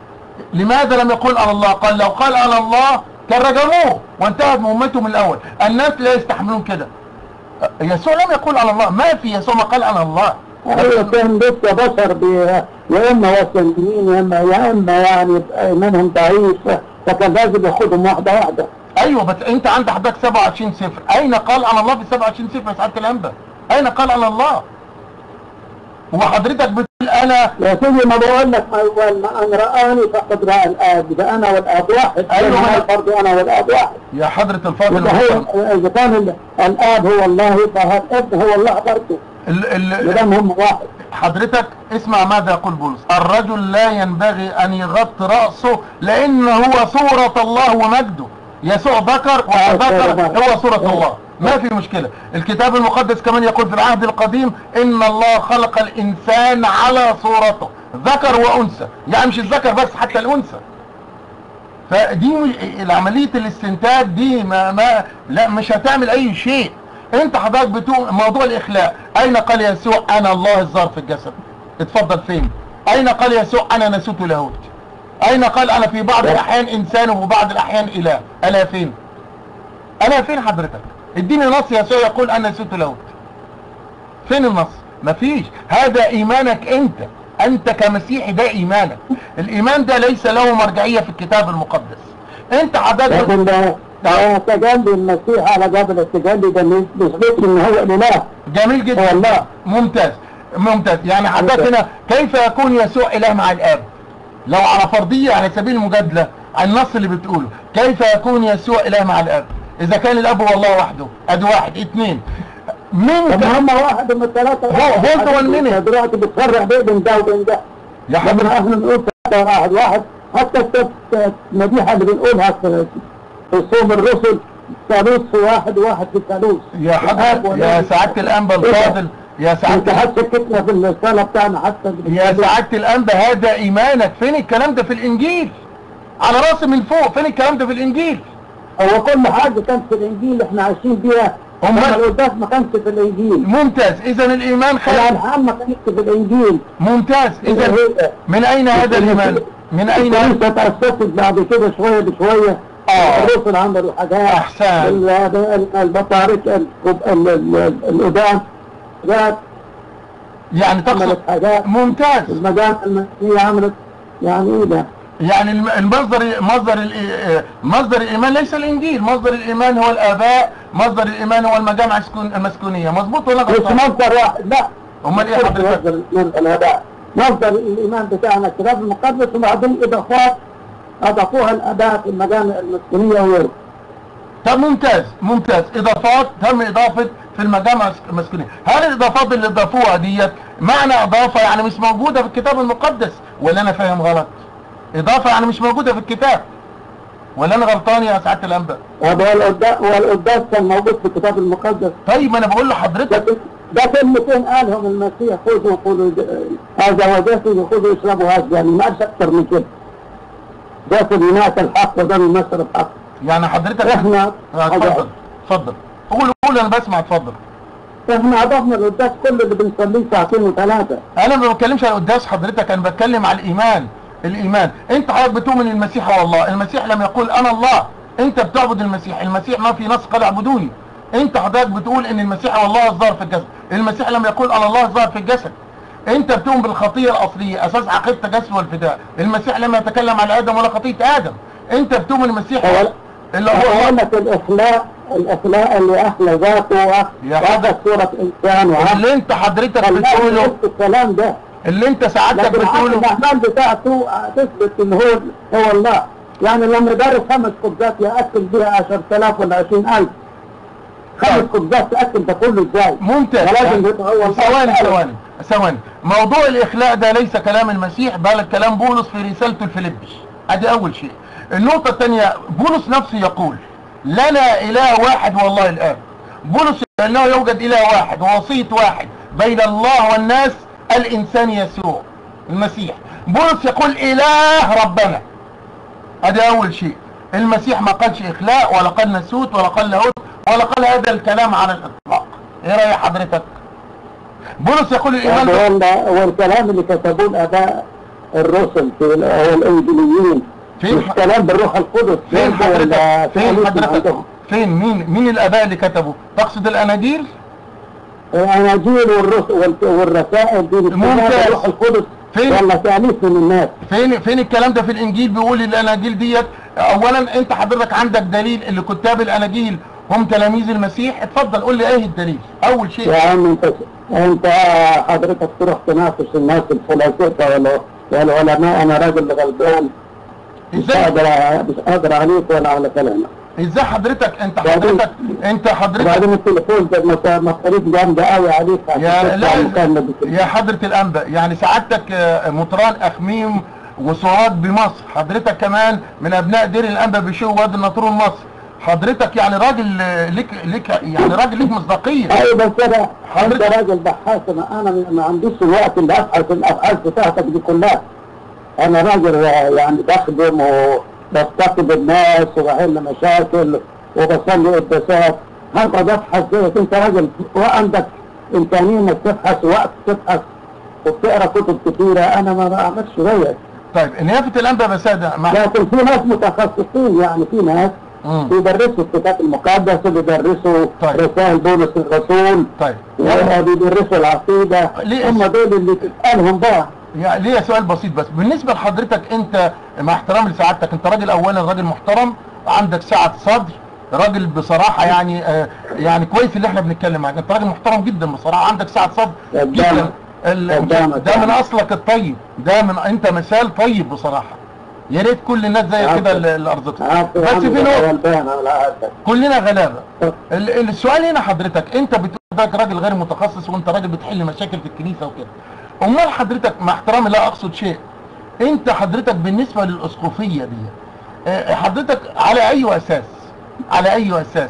لماذا لم يقول على الله قال لو قال على الله كان رجموه وانتهت مهمته من الأول الناس لا يستحملون كده يسوع لم يقول على الله ما في يسوع ما قال على الله هو كان لسه بشر بي... يا اما وثنيين يا اما يا اما يعني يبقى ايمانهم ضعيف فكان لازم ياخدهم واحده واحده ايوه بس انت عندك حضرتك 27 صفر اين قال على الله في 27 صفر يا سعاده الانبا اين قال على الله وحضرتك بتقول انا يا سيدي ما بقول لك ما هو ما ان رآني فقد رأى الآب ده أنا والآب واحد أيوة. أنا الفرد أنا والآب واحد يا حضره الفاضل إذا المحترم، هو إذا كان ال- الآب هو الله فالابن هو الله برضه ال ال ما دام هم واحد حضرتك اسمع ماذا يقول بولس الرجل لا ينبغي ان يغطي رأسه لانه هو صورة الله ومجده يسوع ذكر وذكر هو صورة الله ما في مشكلة الكتاب المقدس كمان يقول في العهد القديم ان الله خلق الانسان على صورته ذكر وانثى يعني مش الذكر بس حتى الانثى فدي م- عملية الاستنتاج دي ما, ما لا مش هتعمل اي شيء انت حضرتك بتقول موضوع الاخلاء اين قال يسوع انا الله الظاهر في الجسد اتفضل فين اين قال يسوع انا نسوت لاهوت اين قال انا في بعض الاحيان انسان وفي بعض الاحيان اله الا فين الا فين حضرتك اديني نص يسوع يقول انا نسوت لاهوت فين النص مفيش هذا ايمانك انت انت كمسيحي ده ايمانك الايمان ده ليس له مرجعية في الكتاب المقدس انت حضرتك لكن ده ده تجلي المسيح على جبل التجلي ده ما بيثبتش ان هو الاله جميل جدا هو الله. ممتاز ممتاز يعني حضرتك هنا كيف يكون يسوع اله مع الاب لو على فرضية على سبيل المجادلة على النص اللي بتقوله كيف يكون يسوع اله مع الاب اذا كان الاب هو الله وحده ادي واحد اتنين مين طب كان- هم واحد من الثلاثة هو- hold on minute. انت دلوقتي بتفرق بين ده وبين ده يا لما حضرتك احنا بنقول ثلاثة واحد واحد حتى الت- المديحة اللي بنقولها في في صوم الرسل ثالوث في واحد وواحد في الثالوث يا الآب حضرتك والابن. يا سعادة الانبا الفاضل يا انت سعادة حتى كتنا في الرسالة بتاعنا حتى يا سعادة الانبا هذا ايمانك فين الكلام ده في الانجيل على راسي من فوق فين الكلام ده في الانجيل هو كل حاجة كانت في الانجيل احنا عايشين بيها أمال- أما القداس ما كانش في الانجيل ممتاز اذا الايمان خير الالحان ما كانتش في الانجيل ممتاز اذا هي- من اين هذا الايمان من اين هذا الكنيسة تأسست بعد كده شوية بشوية آه. الرسل عملوا حاجات أحسن. ال- ال- البطاركة الكب- ال- ال- القدام جات يعني تقصد عملت حاجات ممتاز المجامع المسيحية عملت يعني ايه ده؟ يعني الم- المصدر مصدر الإي- مصدر الايمان ليس الانجيل مصدر الايمان هو الاباء مصدر الايمان هو المجامع السكون- المسكونيه مظبوط ولا مش غلطان مصدر واحد لا امال ايه مش حضرتك مصدر الايمان الاباء مصدر الايمان بتاعنا الكتاب المقدس وبعدين اضافات اضافوها الاباء في المجامع المسكونيه وغيره طب ممتاز ممتاز اضافات تم اضافه في المجامع المسكونيه هل الاضافات اللي اضافوها ديت معنى اضافه يعني مش موجوده في الكتاب المقدس ولا انا فاهم غلط اضافه يعني مش موجوده في الكتاب ولا انا غلطان يا سعاده الانباء هذا والقداس والقداس كان موجود في الكتاب المقدس طيب انا بقول لحضرتك لكن ده كلمتين قالهم المسيح خذوا خذوا هذا وجسدي خذوا اشربوا هذا يعني ما قالش اكثر من كده جسد يناك الحق ودم يمثل الحق يعني حضرتك احنا آه، اتفضل اتفضل قول قول انا بسمع اتفضل احنا اضفنا القداس كل اللي بنصليه ساعتين وثلاثه انا ما بتكلمش على القداس حضرتك انا بتكلم على الايمان الايمان انت حضرتك بتؤمن المسيح هو الله المسيح لم يقول انا الله انت بتعبد المسيح المسيح ما في نص قال اعبدوني انت حضرتك بتقول ان المسيح هو الله الظاهر في الجسد المسيح لم يقول انا الله الظاهر في الجسد انت بتؤمن بالخطيه الاصليه اساس عقيده التجسد والفداء المسيح لم يتكلم على ادم ولا خطيه ادم انت بتؤمن المسيح هو- اللي هو هو لك الاخلاق الاخلاق اللي اخلى ذاته يا واخذ صوره انسان وعمل اللي انت حضرتك خلاه بتقوله يقول الكلام ده اللي انت سعادتك لكن عقل بتقوله الاعمال بتاعته تثبت ان هو هو الله يعني لما يدرس خمس خبزات ياكل بها 10000 ولا 20000 خمس طيب. خبزات تاكل ده كله ازاي؟ ممتاز ولازم يبقى هو ثواني الله. ثواني ثواني موضوع الاخلاء ده ليس كلام المسيح بل كلام بولس في رسالته الفيلبي ادي اول شيء النقطه الثانيه بولس نفسه يقول لنا اله واحد هو الله الاب بولس انه يوجد اله واحد ووسيط واحد بين الله والناس الانسان يسوع المسيح بولس يقول اله ربنا ادي اول شيء المسيح ما قالش اخلاء ولا قال نسوت ولا قال لاهوت ولا قال هذا الكلام على الاطلاق ايه راي حضرتك بولس يقول الايمان يعني هو والكلام اللي كتبوه الاباء الرسل في ال- او الانجيليين فين مش ح- كلام بالروح القدس فين برضه حضرتك ولا فين ثالوث حضرتك عندهم. فين مين مين الاباء اللي كتبوا تقصد الاناجيل الاناجيل والرسل وال- والرسائل دي مش كلام ممتاز. بالروح القدس فين؟ ولا تاليف من الناس فين فين الكلام ده في الانجيل بيقول الاناجيل ديت اولا انت حضرتك عندك دليل اللي كتاب الاناجيل هم تلاميذ المسيح اتفضل قول لي ايه الدليل اول شيء يا عم انت انت حضرتك تروح تنافس الناس الفلاسفه ولا والعلماء انا راجل غلبان مش ازاي قادر مش قادر عليك ولا على كلامك ازاي حضرتك انت وبعدين- حضرتك انت حضرتك وبعدين التليفون ده مص- مصاريف جامده قوي عليك عشان يا تدفع لا مكالمة بت- يا حضرة الأنبا يعني سعادتك آه، مطران أخميم وسواد بمصر حضرتك كمان من أبناء دير الأنبا بشو وادي النطرون مصر حضرتك يعني راجل آه، ليك ليك يعني راجل ليك مصداقية ايوه بس انا انت حضرتك- راجل بحاث انا انا ما عنديش الوقت اللي ابحث الابحاث بتاعتك دي كلها انا راجل يعني بخدم وبفتقد الناس وبحل مشاكل وبصلي قداسات هقعد ابحث زيك انت راجل وعندك امكانيه انك تبحث وقت تبحث وبتقرا كتب كتيره انا ما بعملش زيك طيب نيافة الأنبا بسادة مع لكن في ناس متخصصين يعني في ناس مم. بيدرسوا الكتاب المقدس وبيدرسوا طيب. رسائل بولس الرسول طيب وبيدرسوا العقيدة ليه؟ هم دول اللي تسألهم بقى يعني ليه سؤال بسيط بس بالنسبة لحضرتك أنت مع احترامي لسعادتك أنت راجل أولا راجل محترم عندك سعة صدر راجل بصراحة يعني آه يعني كويس اللي احنا بنتكلم معاك انت راجل محترم جدا بصراحة عندك سعة صدر جدا قدامك. ال- قدامك. ده من اصلك الطيب ده من انت مثال طيب بصراحة يا ريت كل الناس زي عفوا. كده اللي اللي ارضتك عارف بس في نقطة غلبان على عادتك كلنا غلابة ال- ال- السؤال هنا حضرتك انت بتقول حضرتك راجل غير متخصص وانت راجل بتحل مشاكل في الكنيسة وكده امال حضرتك مع احترامي لا اقصد شيء انت حضرتك بالنسبة للاسقفية دي اه، حضرتك على اي اساس على اي اساس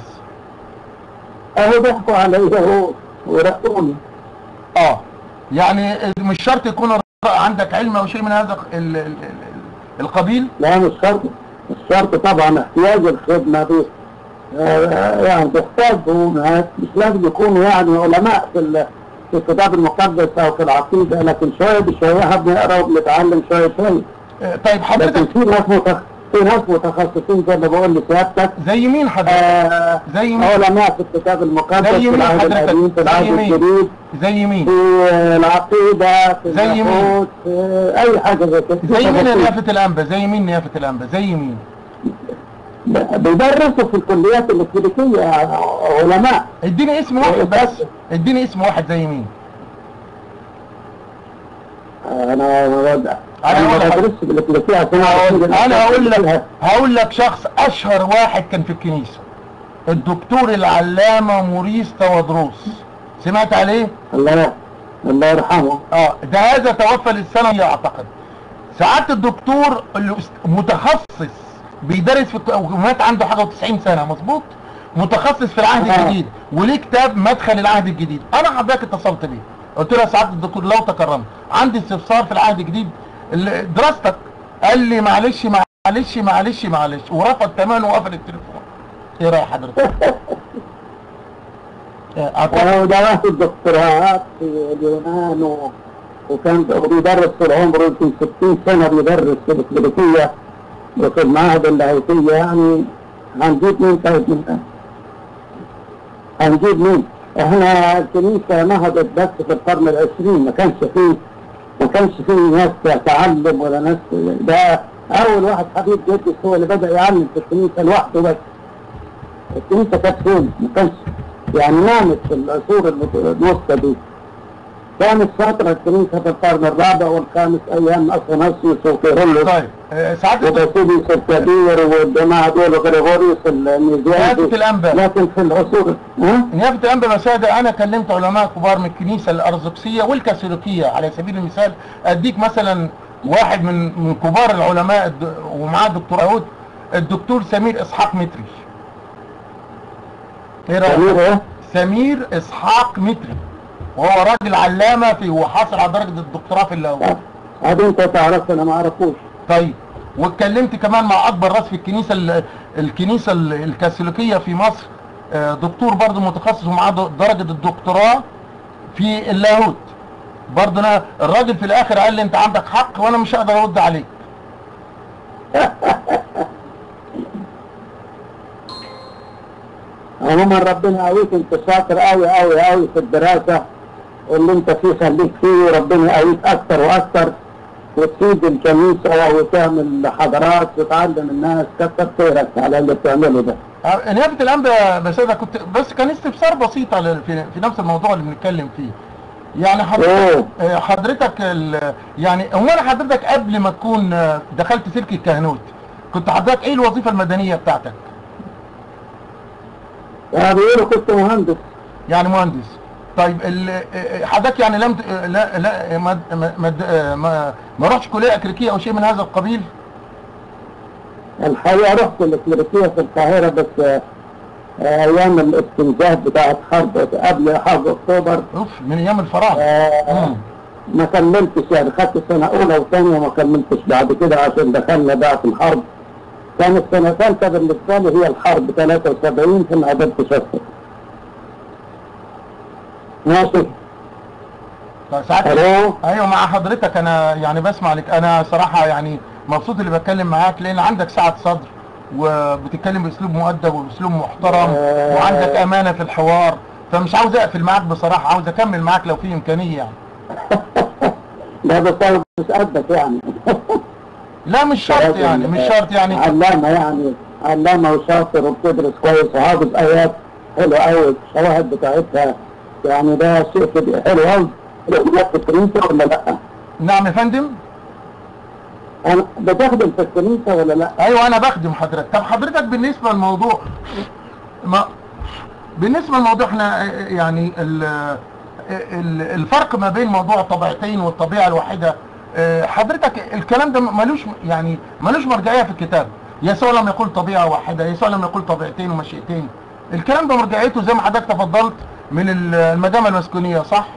اهو ضحكوا علي اهو ورقوني اه يعني مش شرط يكون الرجاء عندك علم او شيء من هذا ال- ال- ال- القبيل لا مش شرط مش شرط طبعا احتياج الخدمة دي آه، يعني تحتاجوا ناس مش لازم يكونوا يعني علماء في ال- في الكتاب المقدس او في العقيدة لكن شوية بشوية احنا بنقرا وبنتعلم شوية شوية اه، طيب لكن حضرتك في ناس متخ... في ناس متخصصين زي ما بقول لسيادتك زي مين حضرتك آه، زي مين علماء في الكتاب المقدس زي في مين العهد حضرتك؟ القديم في زي العهد مين؟ الجديد زي مين في العقيدة في زي مين؟ اللاهوت في أي حاجة زي كده زي مين يا تفاصيل. نيافة الأنبا زي مين نيافة الأنبا زي مين بيدرسوا في الكليات الكلينيكية علماء اديني اسم واحد بس اديني اسم واحد زي مين انا انا أنا ما أقول لك- بدرسش بالكلينيكية عشان هقول- أعرف انا هقول لك هقول لك شخص اشهر واحد كان في الكنيسه الدكتور العلامه موريس تودروس سمعت عليه الله الله يرحمه اه ده هذا توفى للسنه دي اعتقد سعاده الدكتور اللي است- متخصص بيدرس في الك- ومات عنده حاجه و90 سنه مظبوط متخصص في العهد آه. الجديد وليه كتاب مدخل العهد الجديد انا حضرتك اتصلت بيه قلت له يا سعاده الدكتور لو تكرمت عندي استفسار في العهد الجديد ال- دراستك قال لي معلش معلش معلش معلش ورفض تماما وقفل التليفون ايه راي حضرتك آه، أعتقد- وهو ده واخد دكتوراهات في اليونان و... وكان بيدرس طول عمره يمكن 60 سنة بيدرس في الكلينيكية وفي المعهد اللاهوتية يعني هنجيب مين طيب من هنجيب مين؟ احنا الكنيسة نهضت بس في القرن العشرين ما كانش فيه ما كانش فيه ناس تعلم ولا ناس ده أول واحد حبيب جدس هو اللي بدأ يعلم في الكنيسة لوحده بس الكنيسة كانت فين؟ ما كانش يعني نامت في العصور المت- الوسطى دي كانت فترة الكنيسة في القرن الرابع والخامس أيام أثناسيوس وكيرلس طيب آه، سعاده الدكتور وباسيليوس الكبير والجماعة دول وغريغوريوس نيابه النيزيانزي الانباء لكن في العصور ها؟ نيابة الأنبا مساعدة أنا كلمت علماء كبار من الكنيسة الأرثوذكسية والكاثوليكية على سبيل المثال أديك مثلا واحد من من كبار العلماء الد- ومعاه الدكتور أهود الدكتور سمير إسحاق متري إيه سمير رأيك؟ إيه؟ سمير إسحاق متري وهو راجل علامة في وحاصل على درجة الدكتوراه في اللاهوت هذا أنت تعرف أنا ما أعرفوش طيب واتكلمت كمان مع اكبر راس في الكنيسه ال- الكنيسه ال- الكاثوليكيه في مصر آه، دكتور برضه متخصص ومعاه د- درجه الدكتوراه في اللاهوت برضه انا الراجل في الاخر قال لي انت عندك حق وانا مش هقدر ارد عليك عموما ربنا يقويك أنت شاطر أوي أوي أوي في الدراسة اللي أنت فيه خليك فيه وربنا يقويك أكتر وأكتر وتفيد الكنيسة وتعمل حضارات وتعلم الناس كتر خيرك على اللي بتعمله ده آه، نيابه الانبا بس انا كنت بس كان استفسار بسيط على في, في نفس الموضوع اللي بنتكلم فيه يعني حضرتك أوه. آه، حضرتك ال- يعني هو انا حضرتك قبل ما تكون آه، دخلت سلك الكهنوت كنت حضرتك ايه الوظيفه المدنيه بتاعتك يعني بيقولوا كنت مهندس يعني مهندس طيب ال- حضرتك يعني لم ت- لا لا ما ما ما, ما, ما رحتش كليه اكريكيه او شيء من هذا القبيل الحقيقة رحت الكليريكية في القاهرة بس آه، آه، أيام الاستنزاف بتاعت حرب قبل حرب أكتوبر اوف من ايام الفراغ آه، مم. ما كملتش يعني خدت سنة أولى وثانية وما كملتش بعد كده عشان دخلنا بقى في الحرب كانت سنة ثالثة بالنسبة لي هي الحرب 73 فما قدرتش أدخل ماشي طيب ساعات ألو ايوه مع حضرتك انا يعني بسمع لك انا صراحه يعني مبسوط اللي بتكلم معاك لان عندك سعه صدر وبتتكلم باسلوب مؤدب وباسلوب محترم آه. وعندك امانه في الحوار فمش عاوز اقفل معاك بصراحه عاوز اكمل معاك لو في امكانيه يعني لا بس أنا مش قدك يعني لا مش شرط يعني مش شرط يعني علامة يعني علامة وشاطر وبتدرس كويس وحافظ آيات حلوة أوي الشواهد بتاعتها يعني ده شيء كده حلو أوي في الكنيسة ولا لأ؟ نعم يا فندم أنا بتخدم في الكنيسة ولا لأ؟ ايوه انا بخدم حضرتك طب حضرتك بالنسبه للموضوع ما بالنسبه للموضوع احنا يعني ال ال- الفرق ما بين موضوع الطبيعتين والطبيعه الواحده اه، حضرتك الكلام ده ملوش يعني ملوش مرجعيه في الكتاب يسوع لم يقول طبيعه واحده يسوع لم يقول طبيعتين ومشيئتين الكلام ده مرجعيته زي ما حضرتك تفضلت من ال- المدامه المسكونيه صح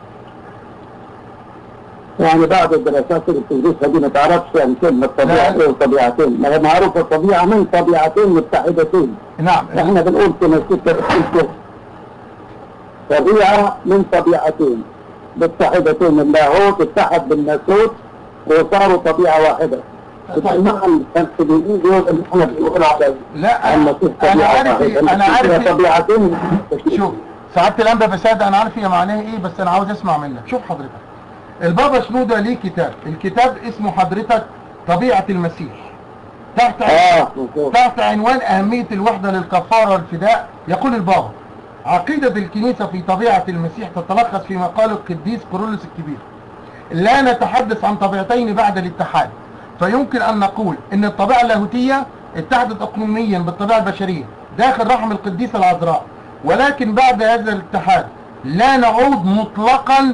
يعني بعض الدراسات اللي بتدرسها دي ما تعرفش يعني كلمة طبيعة لا. إيه وطبيعتين ما هي معروفة الطبيعة من طبيعتين متحدتين نعم احنا بنقول كما ذكر انت طبيعة من طبيعتين متحدتين اللاهوت اتحد بالناسوت وصاروا طبيعة واحدة مع الفلسفيين دول اللي احنا بنقول على لا المسيح انا طبيعة عارف واحدة. انا عارف هي طبيعتين شوف سعادة الأنبا فساد أنا عارف هي معناها إيه بس أنا عاوز أسمع منك شوف حضرتك البابا شنودة ليه كتاب الكتاب اسمه حضرتك طبيعة المسيح تحت اه مظبوط. تحت عنوان أهمية الوحدة للكفارة والفداء يقول البابا عقيدة الكنيسة في طبيعة المسيح تتلخص في مقال القديس كورولوس الكبير لا نتحدث عن طبيعتين بعد الاتحاد فيمكن أن نقول أن الطبيعة اللاهوتية اتحدت أقنوميا بالطبيعة البشرية داخل رحم القديسة العذراء ولكن بعد هذا الاتحاد لا نعود مطلقا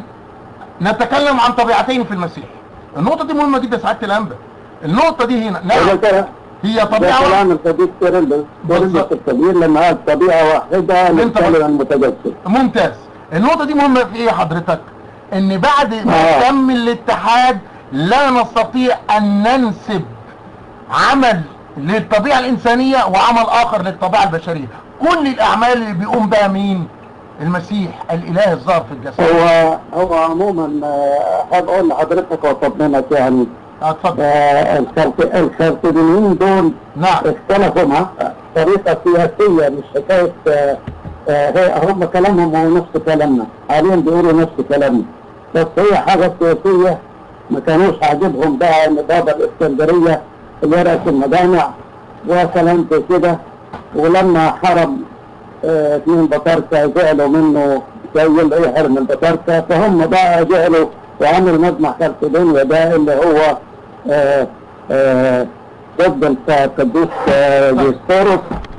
نتكلم عن طبيعتين في المسيح النقطة دي مهمة جدا سعادة الأنبا النقطة دي هنا وده نعم كده- هي ده طبيعة كلام القديس كيرلس كيرلس بالظبط. الكبير لما قال طبيعة واحدة انت للكلمة المتجسد ممتاز النقطة دي مهمة في ايه حضرتك ان بعد ما آه. تم الاتحاد لا نستطيع ان ننسب عمل للطبيعة الانسانية وعمل اخر للطبيعة البشرية كل الاعمال اللي بيقوم بها مين المسيح الاله الظاهر في الجسد هو هو عموما آه، احب اقول لحضرتك واطمنك يعني اتفضل آه، الخلق- الخلقيين دول نعم اختلفوا مع طريقة سياسية مش حكاية آه، آه، هي- هم كلامهم هو نفس كلامنا حاليا بيقولوا نفس كلامنا بس هي حاجة سياسية ما كانوش عاجبهم بقى ان بابا الاسكندرية اللي رأس المجامع وكلام زي كده ولما حرم آه، اثنين بطاركة زعلوا منه زي اللي يحرم البطاركة فهم بقى زعلوا وعملوا مجمع خلق دنيا ده اللي هو آه، آه، ضد القديس آه، ديسقورس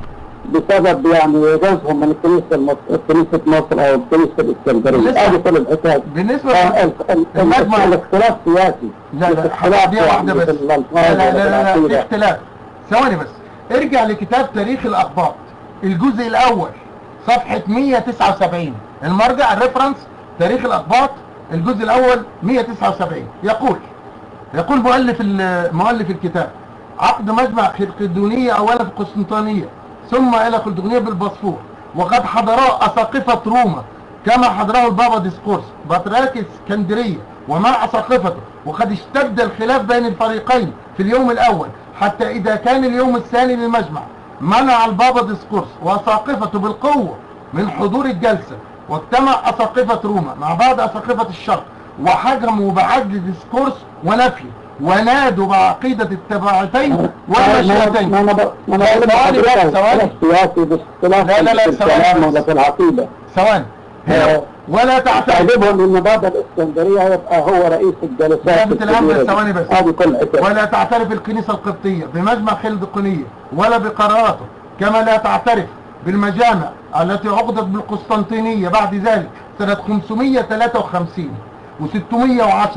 بسبب يعني جوزهم من الكنيسة المصر كنيسة مصر أو الكنيسة الإسكندرية لسه. هذه كل الحكاية بالنسبة ال- ال- المجمع- الاختلاف سياسي لا مش لا اختلاف دي واحدة يعني بس في الألفاظ لا لا ولا لا, لا, لا في العقيدة. اختلاف ثواني بس ارجع لكتاب تاريخ الأخبار الجزء الأول صفحة 179 المرجع الريفرنس تاريخ الأخبار الجزء الأول 179 يقول يقول مؤلف ال- مؤلف الكتاب عقد مجمع خلقدونية أولا في قسطنطينية ثم إلى خلقدونية بالبصفور وقد حضراه أساقفة روما كما حضره البابا ديسكورس بطريرك اسكندرية ومع أساقفته وقد اشتد الخلاف بين الفريقين في اليوم الأول حتى إذا كان اليوم الثاني للمجمع منع البابا ديسكورس وأساقفته بالقوة من حضور الجلسة واجتمع أساقفة روما مع بعض أساقفة الشرق وحكموا بعدل ديسكورس ونفي ونادوا بعقيدة التبعتين والمشيئتين ما انا ب- ما انا بقول ثواني بس، لحضرتك ثواني. اختلاف سياسي مش اختلاف لا، لا، لا، في ثواني الكلام بس. ولا في العقيدة ثواني هنا آه. ولا تعتقد تعجبهم ان بابا الاسكندرية يبقى هو رئيس الجلسات ثابت الأمر، الكبيرة دي. ثواني بس. هذه كل الحكاية ولا تعترف الكنيسة القبطية بمجمع خلدقونية ولا بقراراته كما لا تعترف بالمجامع التي عقدت بالقسطنطينية بعد ذلك سنة 553 و610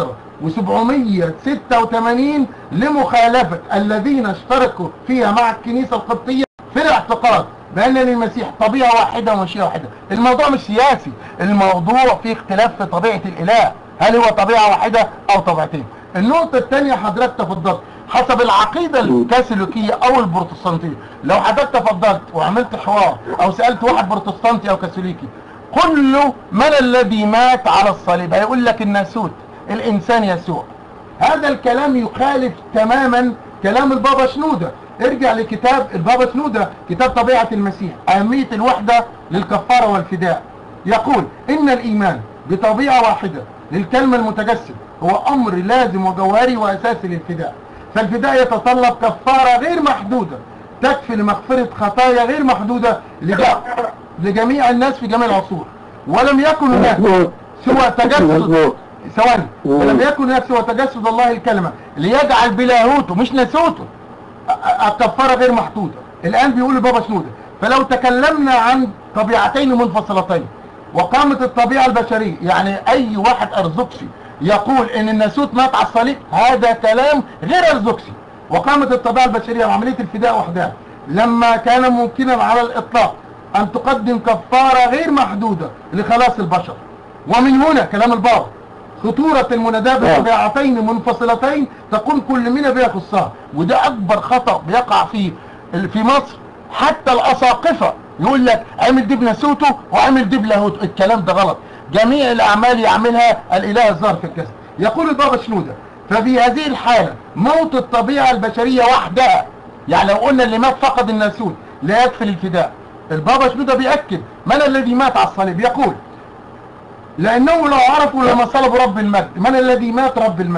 و786 لمخالفة الذين اشتركوا فيها مع الكنيسة القبطية في الاعتقاد بأن للمسيح طبيعة واحدة ومشيئة واحدة الموضوع مش سياسي الموضوع فيه اختلاف في طبيعة الإله هل هو طبيعة واحدة أو طبيعتين النقطة الثانية حضرتك تفضلت حسب العقيدة الكاثوليكية أو البروتستانتية لو حضرتك تفضلت وعملت حوار أو سألت واحد بروتستانتي أو كاثوليكي قل له من الذي مات على الصليب هيقول لك الناسوت الإنسان يسوع هذا الكلام يخالف تماما كلام البابا شنودة ارجع لكتاب البابا شنودة كتاب طبيعة المسيح أهمية الوحدة للكفارة والفداء يقول إن الإيمان بطبيعة واحدة للكلمة المتجسد هو أمر لازم وجوهري وأساسي للفداء فالفداء يتطلب كفارة غير محدودة تكفي لمغفرة خطايا غير محدودة لج- لجميع الناس في جميع العصور ولم يكن هناك مظبوط. سوى تجسد مظبوط. ثواني مم. ولم يكن هناك سوى تجسد الله الكلمة ليجعل بلاهوته مش ناسوته أ- أ- الكفارة غير محدودة الآن بيقول البابا شنودة فلو تكلمنا عن طبيعتين منفصلتين وقامت الطبيعة البشرية يعني أي واحد أرثوذكسي يقول إن الناسوت مات على الصليب هذا كلام غير أرثوذكسي وقامت الطبيعة البشرية وعملية الفداء وحدها لما كان ممكنا على الإطلاق أن تقدم كفارة غير محدودة لخلاص البشر ومن هنا كلام البابا خطورة المناداة بطبيعتين منفصلتين تكون كل منها بها خصها وده أكبر خطأ بيقع فيه في مصر حتى الأساقفة يقول لك عمل دي بناسوته وعمل دي بلاهوته الكلام ده غلط جميع الأعمال يعملها الإله الظاهر في الجسد يقول البابا شنودة ففي هذه الحالة موت الطبيعة البشرية وحدها يعني لو قلنا اللي مات فقد الناسوت لا يكفي للفداء البابا شنودة بيأكد من الذي مات على الصليب يقول لأنهم لو عرفوا لما صلبوا رب المجد من الذي مات رب المجد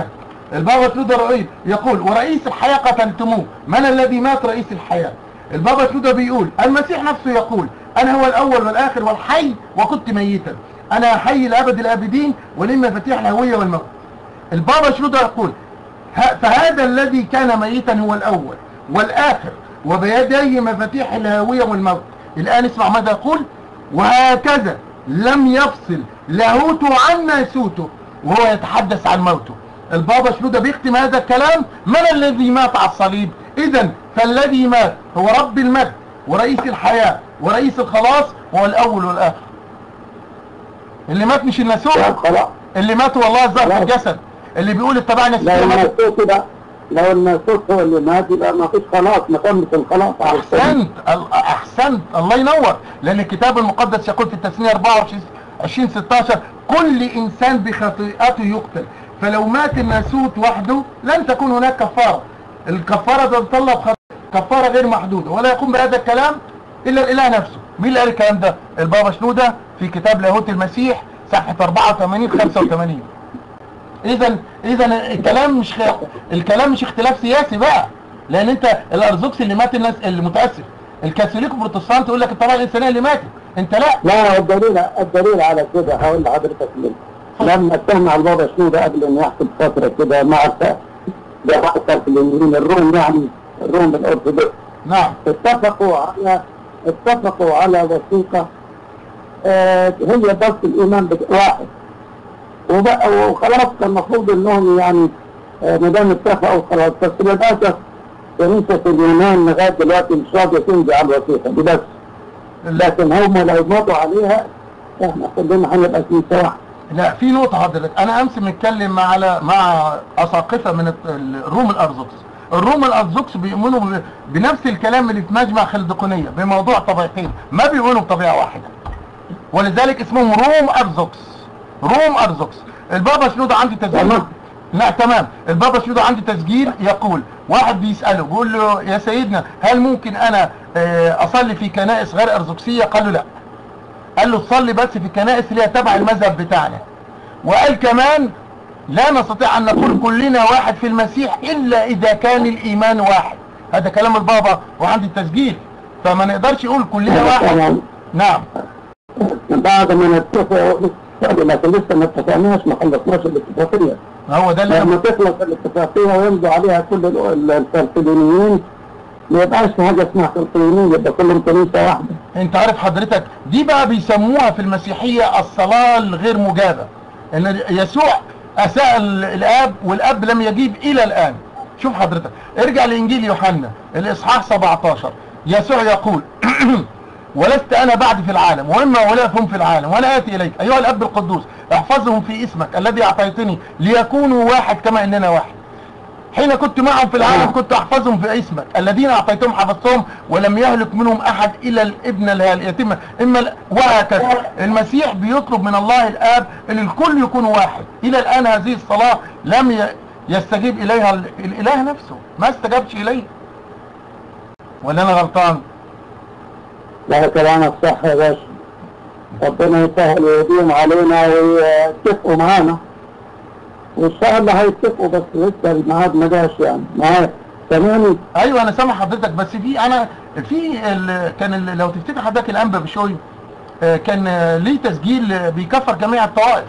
البابا شنودة رئيس يقول ورئيس الحياة قتلتموه من الذي مات رئيس الحياة البابا شنودة بيقول المسيح نفسه يقول انا هو الاول والاخر والحي وكنت ميتا انا حي لابد الابدين ولي مفاتيح الهوية والموت البابا شنودة يقول ه- فهذا الذي كان ميتا هو الاول والاخر وبيديه مفاتيح الهاوية والموت الان اسمع ماذا يقول وهكذا لم يفصل لاهوته عن ناسوته وهو يتحدث عن موته البابا شنودة بيختم هذا الكلام من الذي مات على الصليب اذا فالذي مات هو رب المجد ورئيس الحياة ورئيس الخلاص هو الاول والاخر اللي مات مش الناسوت طب خلاص اللي مات هو الله الظاهر في خلاص. الجسد اللي بيقول اتبعنا لو السيرة مات الناسوت ده لو الناسوت هو اللي مات يبقى ما فيش خلاص ما تمش الخلاص احسنت ال- احسنت الله ينور لان الكتاب المقدس يقول في التثنيه 24 20 16 كل انسان بخطيئته يقتل فلو مات الناسوت وحده لن تكون هناك كفاره الكفاره تتطلب خط- كفاره غير محدوده ولا يقوم بهذا الكلام الا الاله نفسه مين اللي قال الكلام ده البابا شنوده في كتاب لاهوت المسيح صفحه 84 85 اذا اذا الكلام مش خ... الكلام مش اختلاف سياسي بقى لان انت الارثوذكس اللي مات الناس اللي متاسف الكاثوليك والبروتستانت يقول لك الطبقه الانسانيه اللي ماتت انت لا لا الدليل الدليل على كده هقول لحضرتك ليه لما اتهم على البابا شنودة قبل ان يحكم فترة كده مع بيحصل في اليمين الروم يعني الروم الارثوذكس نعم اتفقوا على اتفقوا على وثيقة آه هي بس الايمان بت- واحد وبقى وخلاص كان المفروض انهم يعني آه ما دام اتفقوا خلاص بس للاسف كنيسة اليونان لغاية دلوقتي مش راضية تمضي على الوثيقة دي بس لكن هم لو مضوا عليها احنا كلنا هنبقى كنيسة واحدة لا في نقطة حضرتك أنا أمس متكلم على مع أساقفة من الت- الروم الأرثوذكس الروم الأرثوذكس بيؤمنوا ب- بنفس الكلام اللي في مجمع خلدقونية بموضوع طبيعتين ما بيؤمنوا بطبيعة واحدة ولذلك اسمهم روم أرثوذكس روم أرثوذكس البابا شنودة عنده تسجيل تمام. لا تمام البابا شنودة عنده تسجيل يقول واحد بيسأله بيقول له يا سيدنا هل ممكن أنا آه، أصلي في كنائس غير أرثوذكسية قال له لا قال له تصلي بس في الكنائس اللي هي تبع المذهب بتاعنا وقال كمان لا نستطيع ان نقول كلنا واحد في المسيح الا اذا كان الايمان واحد هذا كلام البابا وعندي التسجيل فما نقدرش نقول كلنا واحد تمام. نعم بعد ما نتفق لكن لسه ما اتفقناش ما خلصناش الاتفاقية هو ده لما اللي تخلص الاتفاقية ويمضي عليها كل ال- الفلسطينيين ما يبقاش في حاجة اسمها فلسطينيين يبقى كلهم كنيسة واحدة انت عارف حضرتك دي بقى بيسموها في المسيحية الصلاة الغير مجابة ان يسوع اساء ال- الاب والاب لم يجيب الى الان شوف حضرتك ارجع لانجيل يوحنا الاصحاح 17 يسوع يقول ولست انا بعد في العالم واما ولاهم في العالم وانا اتي اليك ايها الاب القدوس احفظهم في اسمك الذي اعطيتني ليكونوا واحد كما اننا واحد حين كنت معهم في العالم كنت احفظهم في اسمك الذين اعطيتهم حفظتهم ولم يهلك منهم احد الى الابن الها- اليتيم اما ال- وهكذا المسيح بيطلب من الله الاب ان الكل يكون واحد الى الان هذه الصلاه لم ي- يستجيب اليها ال- الاله نفسه ما استجابش اليه ولا انا غلطان لا كلامك صح يا باشا ربنا يسهل ويديم علينا ويتفقوا معانا وان شاء الله هيتفقوا بس لسه الميعاد ما جاش يعني معايا سامعني ايوه انا سامع حضرتك بس في انا في ال كان ال لو تفتكر حضرتك الانبا بشوي آه، كان آه، ليه تسجيل آه، بيكفر جميع الطوائف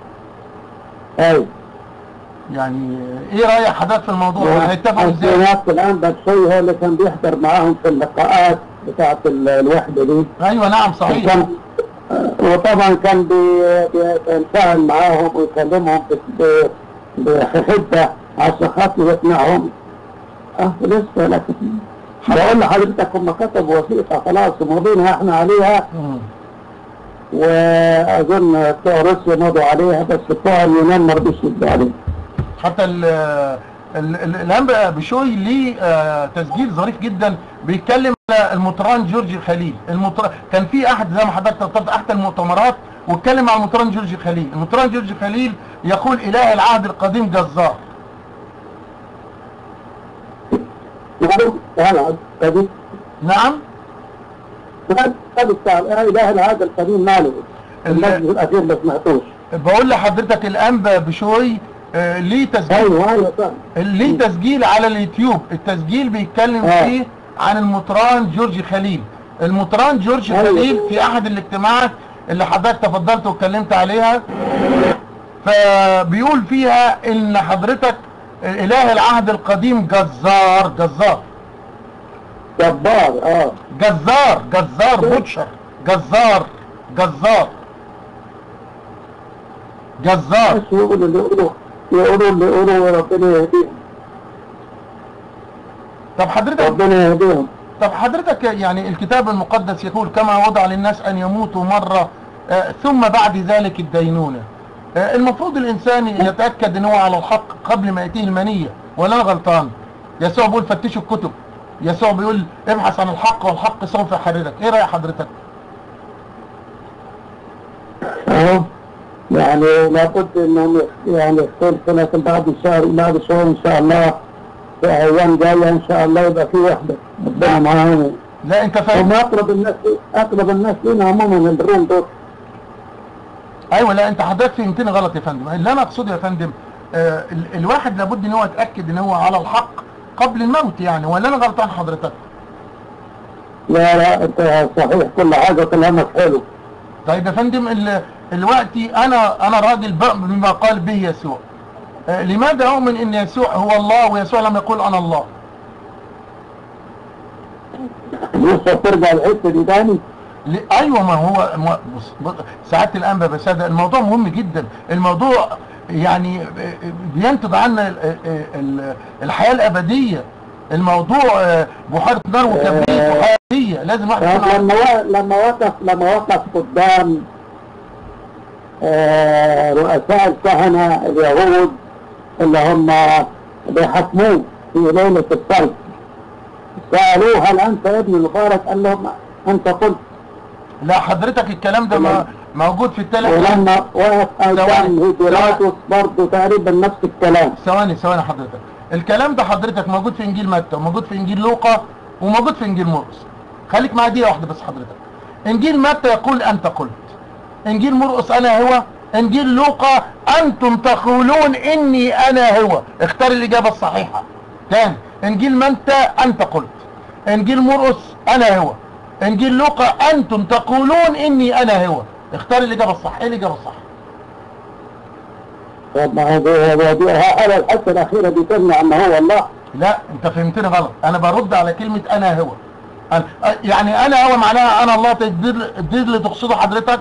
ايوه يعني آه، ايه رايك حضرتك في الموضوع هيتفقوا ازاي الزينات في الانبا شوي هو اللي كان بيحضر معاهم في اللقاءات بتاعت ال- الوحده دي ايوه نعم صحيح وكان وطبعا كان بي- بيتفاعل معاهم ويكلمهم ب- ب- بحده عشان خاطر يقنعهم اه لسه لكن بقول لحضرتك هم كتبوا وثيقه خلاص ومضينا احنا عليها مم. واظن بتوع روسيا مضوا عليها بس بتوع اليونان ما رضوش يمضوا عليها حتى ال ال- ال- الانبا بشوي ليه آه، تسجيل ظريف جدا بيتكلم على المطران جورج خليل المطر... كان في احد زي ما حضرتك تفضلت احد المؤتمرات واتكلم عن المطران جورج خليل المطران جورج خليل يقول اله العهد القديم جزار معلوم هذا القديم نعم هذا بتاع اله العهد القديم ماله ال- المجلس الاخير ما سمعتوش بقول لحضرتك الانبا بشوي آه، ليه تسجيل ايوه ايوه فاهم ليه تسجيل على اليوتيوب التسجيل بيتكلم آه. فيه عن المطران جورج خليل المطران جورج أيوة. خليل في احد الاجتماعات اللي حضرتك تفضلت واتكلمت عليها فبيقول فيها ان حضرتك اله العهد القديم جزار جزار جبار اه جزار جزار بوتشر جزار جزار جزار بس يقولوا اللي يقولوا يقولوا اللي يقولوا ربنا يهديهم طب حضرتك ربنا يهديهم طب حضرتك يعني الكتاب المقدس يقول كما وضع للناس ان يموتوا مرة آه، ثم بعد ذلك الدينونة آه، المفروض الانسان يتأكد ان هو على الحق قبل ما يأتيه المنية ولا انا غلطان يسوع بيقول فتشوا الكتب يسوع بيقول ابحث عن الحق والحق سوف يحررك ايه رأي حضرتك اهو يعني لابد انهم يعني يختلفوا لكن بعد شهر بعد شهر ان شاء الله في ايام جايه ان شاء الله يبقى في وحده ربنا معاهم لا انت فاهم هم اقرب الناس اقرب الناس لنا عموما الروم دول ايوه لا انت حضرتك فهمتني غلط يا فندم اللي انا اقصده يا فندم آه ال- الواحد لابد ان هو يتاكد ان هو على الحق قبل الموت يعني ولا انا غلطان حضرتك لا لا انت صحيح كل حاجه كلامك حلو طيب يا فندم ال- دلوقتي انا انا راجل بؤمن بما قال به يسوع آه لماذا اؤمن ان يسوع هو الله ويسوع لم يقول انا الله لسه ترجع الحته دي تاني ل- ايوه ما هو ما- بص- بص- سعاده الانبا بساده الموضوع مهم جدا الموضوع يعني بينتج عنا ال- ال- ال- الحياه الابديه الموضوع آه، بحيره نار وكبريت وحياه أبدية. لازم واحد يكون عارف- لما و- لما وقف لما وقف قدام آه، رؤساء الكهنة اليهود اللي هم بيحكموه في ليلة الصلب سألوه هل أنت ابن المبارك؟ قال لهم أنت قلت لا حضرتك الكلام ده ما- موجود في الثلاث ولما وقف ثواني. قدام بيلاطس برضه تقريبا نفس الكلام ثواني ثواني حضرتك الكلام ده حضرتك موجود في انجيل متى وموجود في انجيل لوقا وموجود في انجيل مرقس خليك معايا دقيقه واحده بس حضرتك انجيل متى يقول انت قلت انجيل مرقس انا هو انجيل لوقا انتم تقولون اني انا هو اختار الاجابه الصحيحه تاني انجيل متى انت قلت انجيل مرقس انا هو انجيل لوقا انتم تقولون اني انا هو اختار الاجابه الصح ايه الاجابه الصح طب ما هو هو دي هذا الحته الاخيره دي تمنع ان هو الله لا انت فهمتني غلط انا برد على كلمة انا هو أنا يعني انا هو معناها انا الله دي دي اللي تقصده حضرتك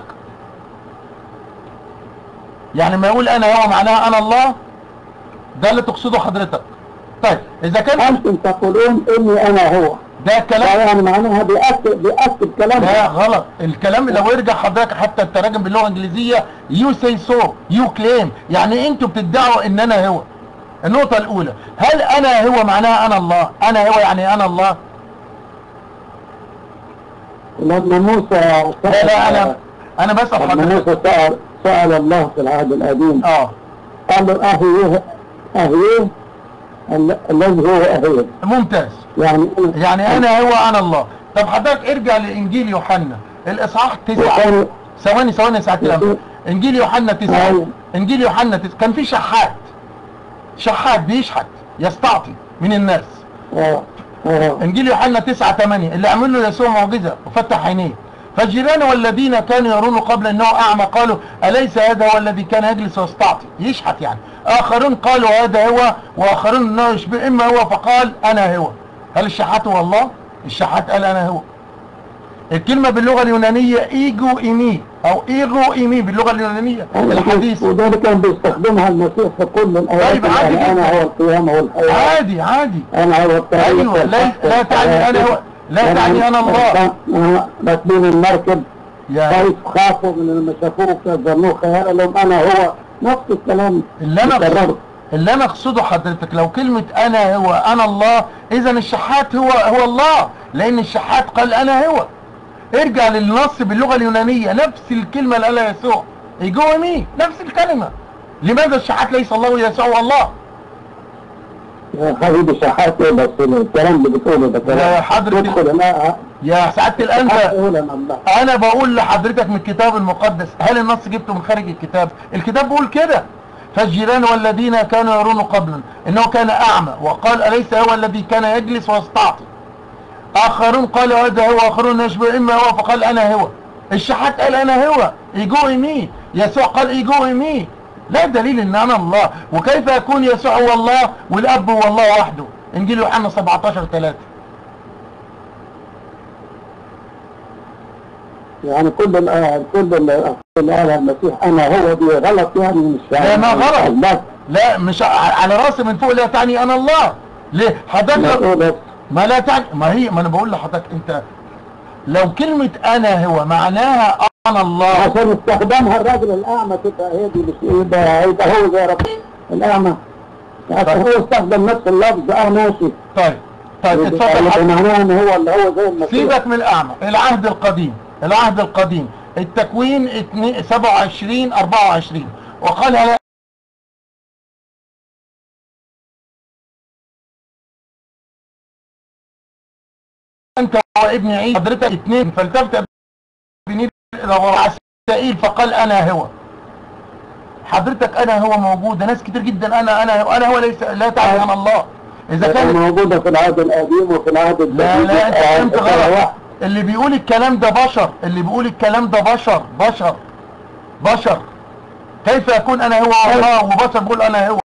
يعني ما يقول انا هو معناها انا الله ده اللي تقصده حضرتك طيب اذا كان انتم تقولون اني انا هو ده ده كلام يعني معناها بيأكد بيأكد كلام ده غلط الكلام لو يرجع حضرتك حتى التراجم باللغه الانجليزيه يو سي سو يو كليم يعني انتوا بتدعوا ان انا هو النقطه الاولى هل انا هو معناها انا الله انا هو يعني انا الله لما موسى لا لا انا انا بسال لما حضرتك موسى سأل سأل الله في العهد القديم اه قال له أهيه أهيه ال- الذي هو أهيه ممتاز يعني يعني انا هو انا الله طب حضرتك ارجع لانجيل يوحنا الاصحاح تسعة وكان ثواني ثواني يا ساعه الامر انجيل يوحنا تسعة أيوة. انجيل يوحنا تسعة كان في شحات شحات بيشحت يستعطي من الناس آه، آه. انجيل يوحنا 9 8 اللي عمل له يسوع معجزه وفتح عينيه فالجيران والذين كانوا يرون قبل انه اعمى قالوا اليس هذا هو الذي كان يجلس ويستعطي يشحت يعني اخرون قالوا هذا هو واخرون انه يشبه اما هو فقال انا هو هل الشحات هو الله الشحات قال انا هو الكلمة باللغة اليونانية ايجو ايمي او ايجو ايمي باللغة اليونانية الحديثة وده اللي كان بيستخدمها المسيح في كل الآيات طيب، عادي يعني أنا جدا. هو القيامة والحياة عادي عادي أنا هو التاريخ ايوه لا والحق لا تعني انا هو لا تعني انا الله الله راكبين المركب يا خايف خافوا من اللي شافوه ظنوه خيال لهم أنا هو نفس الكلام اللي انا مكرر. اقصده اللي انا اقصده حضرتك لو كلمة انا هو انا الله اذا الشحات هو هو الله لان الشحات قال انا هو ارجع للنص باللغة اليونانية نفس الكلمة اللي قالها يسوع يجوا مين نفس الكلمة لماذا الشحات ليس الله ويسوع هو الله يا حبيبي شحات إيه بس الكلام اللي بتقوله ده كلام يا حضرة تدخل أنا يا سعادة شحات الانبا أقول أنا الله انا بقول لحضرتك من الكتاب المقدس هل النص جبته من خارج الكتاب الكتاب بيقول كده فالجيران والذين كانوا يرون قبلا انه كان اعمى وقال اليس هو الذي كان يجلس ويستعطي اخرون قالوا هذا هو اخرون يشبه اما هو فقال انا هو الشحات قال انا هو ايجو مي يسوع قال ايجو مي لا دليل ان انا الله وكيف يكون يسوع هو الله والاب هو الله وحده انجيل يوحنا 17 3 يعني كل الآية كل ال- اللي قالها المسيح أنا هو دي غلط يعني مش لا ما غلط لا لا مش ع- على راسي من فوق لا تعني انا الله ليه حضرتك لا تقول ما لا تعني ما هي ما انا بقول لحضرتك انت لو كلمة انا هو معناها انا الله عشان استخدامها الراجل الأعمى تبقى هي دي مش يبقى يبقى هو زي رب الأعمى عشان هو استخدم نفس اللفظ اه ماشي طيب طيب اتفضل يبقى حضرتك. معناه ان هو اللي هو زي المسيح سيبك من الاعمى العهد القديم العهد القديم التكوين اتنين- 27 24 وقال هلا انت وابن عيد حضرتك اثنين فالتفت بنير الى وراء سائل فقال انا هو حضرتك انا هو موجود ناس كتير جدا انا انا هو انا هو ليس لا تعني انا الله اذا كان موجودة في العهد القديم وفي العهد لا الجديد لا انت آه، فهمت آه، غلط واحد. اللي بيقول الكلام ده بشر اللي بيقول الكلام ده بشر بشر بشر كيف يكون انا هو الله وبشر بيقول انا هو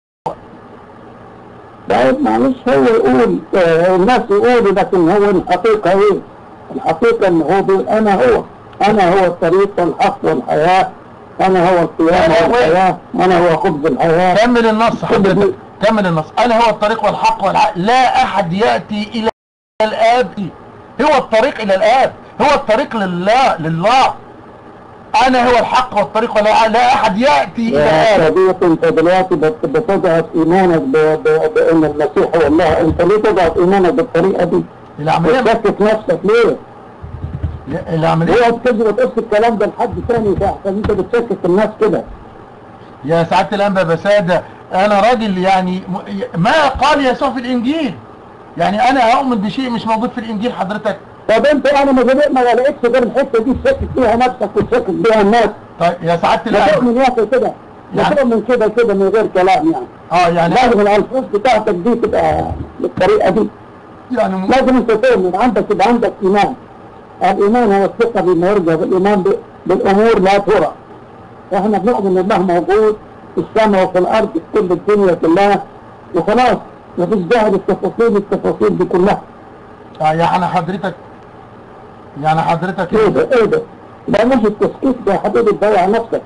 طيب معلش هو يقول آه، الناس يقولوا لكن هو الحقيقة ايه؟ الحقيقة ان هو بيقول انا هو انا هو الطريق والحق والحياة انا هو لا، القيامة لا، وين؟ والحياة انا هو خبز الحياة كمل النص حضرتك كمل النص انا هو الطريق والحق والعقل لا احد ياتي الى الاب هو الطريق الى الاب هو الطريق لله لله انا هو الحق والطريق والعقل لا احد ياتي الى يا الاب صديقي انت دلوقتي بت- بتضعف ايمانك ب- ب- بان المسيح هو الله انت ليه تضعف ايمانك بالطريقة دي؟ العمليه بتشكك نفسك ليه؟ العمليه ليه تكذب وتقص الكلام ده لحد تاني ده عشان انت بتشكك الناس كده يا سعادة الأنبا بسادة أنا راجل يعني م- ما قال يسوع في الإنجيل يعني أنا أؤمن بشيء مش موجود في الإنجيل حضرتك طب انت انا ما جاب- ما لقيتش غير الحته دي تشكك فيها نفسك وتشكك بيها الناس طيب يا سعادة لا الأنبا تؤمن يا اخي كده لا يعني- تؤمن كده كده من غير كلام يعني اه يعني لازم الالفاظ بتاعتك دي تبقى بالطريقه دي يعني م- لازم انت تؤمن عندك يبقى عندك ايمان الايمان هو الثقه بما يرجى بالايمان ب- بالامور لا ترى احنا بنؤمن ان الله موجود في السماء وفي الارض في كل الدنيا كلها وخلاص مفيش داعي للتفاصيل التفاصيل دي كلها آه يعني حضرتك يعني حضرتك ايه ده ايه ده ده مش التسكيت ده يا حبيبي تضيع نفسك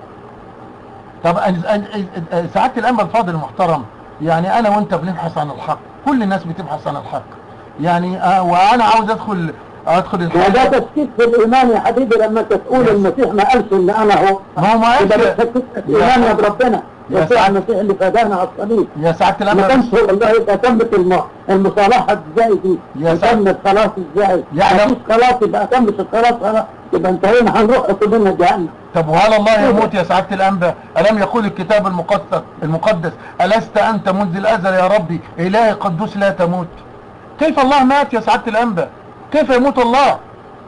طب أن- أن- أن- سعادة الأنبا الفاضل المحترم يعني أنا وأنت بنبحث عن الحق كل الناس بتبحث عن الحق يعني آه وأنا عاوز أدخل أدخل ما ده الحق تشكيك في الايمان يا حبيبي لما انت تقول المسيح ما قالش ان انا هو ما هو ما يبقى قالش بتشكك في ايماننا بربنا يا يسوع سعد. المسيح اللي فدانا على الصليب يا سعادة ما الأنبا كانش هو الله يبقى تمت الم- المصالحه ازاي دي يا سعد. تمت خلاص ازاي يعني- مفيش خلاص يبقى تمت الخلاص خلاص يبقى انتهينا هنروح كلنا جهنم طب وهل الله يموت يا سعادة الأنبا ألم يقول الكتاب المقدس المقدس ألست أنت منذ الأزل يا ربي إلهي قدوس لا تموت كيف الله مات يا سعادة الأنبا كيف يموت الله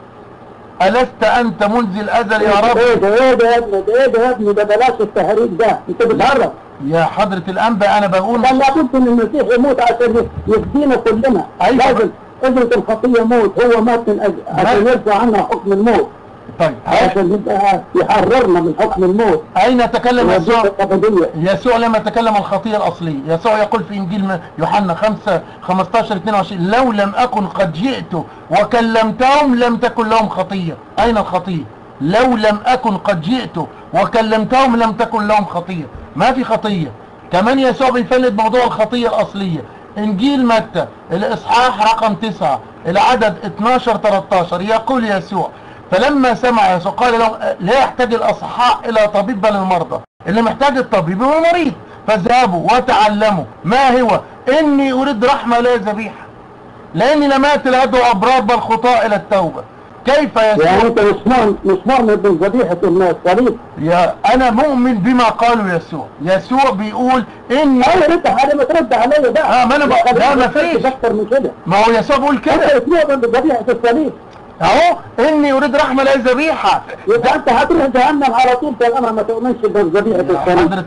ألست أنت منذ الأزل يا ايه رب ده ايه ده يا ابني ده ايه ده يا ابني ده بلاش التهريج ده انت بتهرب يا حضرة الأنبا أنا بقول كان لابد ان المسيح يموت عشان يفدينا كلنا أيوة. لازم اجرة الخطية موت هو مات من أجل عشان يرفع عنا حكم الموت طيب عشان يبقى يحررنا من حكم الموت أين تكلم ويدينا يسوع الأبدية يسوع لما تكلم عن الخطية الأصلية يسوع يقول في إنجيل م- يوحنا 5 15 22 لو لم أكن قد جئت وكلمتهم لم تكن لهم خطية أين الخطية لو لم أكن قد جئت وكلمتهم لم تكن لهم خطية ما في خطية كمان يسوع بيفند موضوع الخطية الأصلية إنجيل متى الإصحاح رقم 9 العدد 12 13 يقول يسوع فلما سمع يسوع قال لهم لا يحتاج الاصحاء الى طبيب بل المرضى اللي محتاج الطبيب هو المريض فاذهبوا وتعلموا ما هو اني اريد رحمه لا ذبيحه لاني لم اتي لادعو ابرار بل خطاء الى التوبه كيف يعني يسوع انت مش مؤمن مش مؤمن بذبيحة الصليب يا انا مؤمن بما قاله يسوع يسوع بيقول اني انا انت حاجة ما ترد عليا بقى آه، ما أنا بق- لا، ما فيش. اكتر من كده ما هو يسوع بيقول انت كده مش مؤمن بذبيحة الصليب اهو اني اريد رحمه لا ذبيحه يبقى انت هتروح جهنم على طول طالما ما تؤمنش بذبيحة يا الصليب حضرة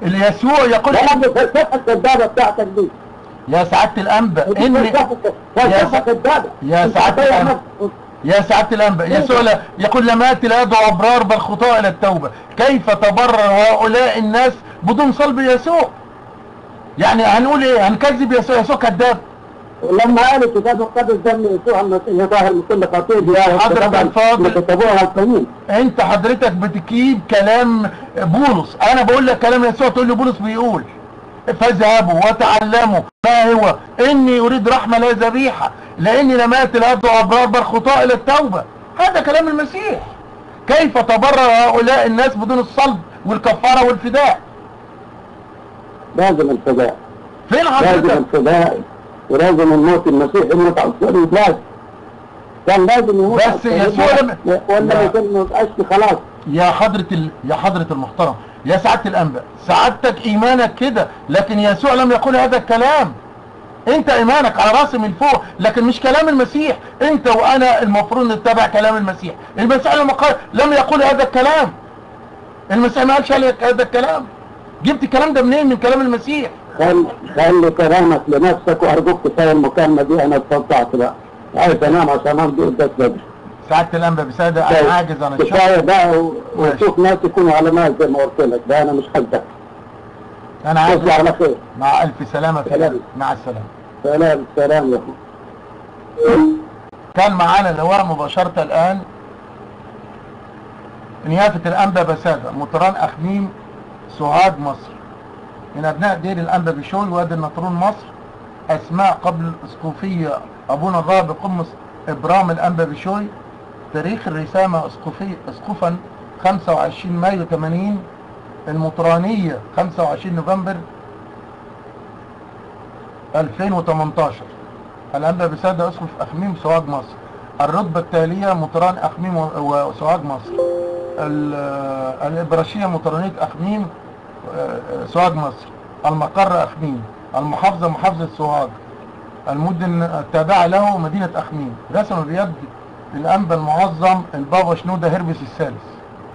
يسوع يقول لا مش الفلسفة الكذابة بتاعتك دي يا سعادة الأنبا دي إن فلسفة فلسفة كذابة يا أنت سعادة هتضيع الأنبا. نفسك. يا سعادة الأنبا يسوع لا يقول لم يأتي لا يدعو أبرار بل خطاة إلى التوبة كيف تبرر هؤلاء الناس بدون صلب يسوع يعني هنقول إيه هنكذب يسوع يسوع كذاب ولما قال الكتاب المقدس دم يسوع المسيح يطهر من كل خطيئة يا حضرة الفاضل. اللي كتبوها القانون انت حضرتك بتجيب كلام بولس انا بقول لك كلام يسوع تقول لي بولس بيقول فاذهبوا وتعلموا ما هو اني اريد رحمه لا ذبيحه لاني لم اتي لادعو ابرار بل خطاء الى التوبه هذا كلام المسيح كيف تبرر هؤلاء الناس بدون الصلب والكفاره والفداء لازم الفداء فين لازم حضرتك الفداء ولازم الموت المسيح يموت على الصليب لازم كان لازم يموت بس على الصليب يسوع لما- ولا لا. يكون ما يبقاش في خلاص يا حضرة ال... يا حضرة المحترم يا سعادة الأنبا سعادتك إيمانك كده لكن يسوع لم يقول هذا الكلام انت ايمانك على راسي من فوق لكن مش كلام المسيح انت وانا المفروض نتبع كلام المسيح المسيح لما قال لم يقول هذا الكلام المسيح ما قالش هذا الكلام جبت الكلام ده منين من كلام المسيح خل خلي كلامك لنفسك وارجوك كفايه المكالمه دي انا اتفضلت بقى عايز انام عشان امضي قدام بدري سعادة الأنبا بسادة كفاية- انا عاجز عن الشغل كفايه بقى و- ماشي. وشوف ناس يكونوا علماء زي ما قلت لك ده انا مش حدك انا تصبح عاجز على خير مع الف سلامة في سلام. مع السلامة سلام سلام يا اخي كان معانا اللواء مباشرة الآن نيافة الأنبا بسادة مطران أخميم سوهاج مصر من أبناء دير الأنبا بشوي وادي النطرون مصر أسماء قبل الأسقفية أبونا الراهب قمص إبرام الأنبا بشوي تاريخ الرسامة أسقفية أسقفا 25 مايو 80 المطرانية 25 نوفمبر 2018 الأنبا بسادة أسقف أخميم سوهاج مصر الرتبة التالية مطران أخميم و- وسوهاج مصر ال- الإبراشية مطرانية أخميم آه، سوهاج مصر المقر أخميم المحافظة محافظة سوهاج المدن التابعة له مدينة أخميم رسم بيد الأنبا المعظم البابا شنودة هربس الثالث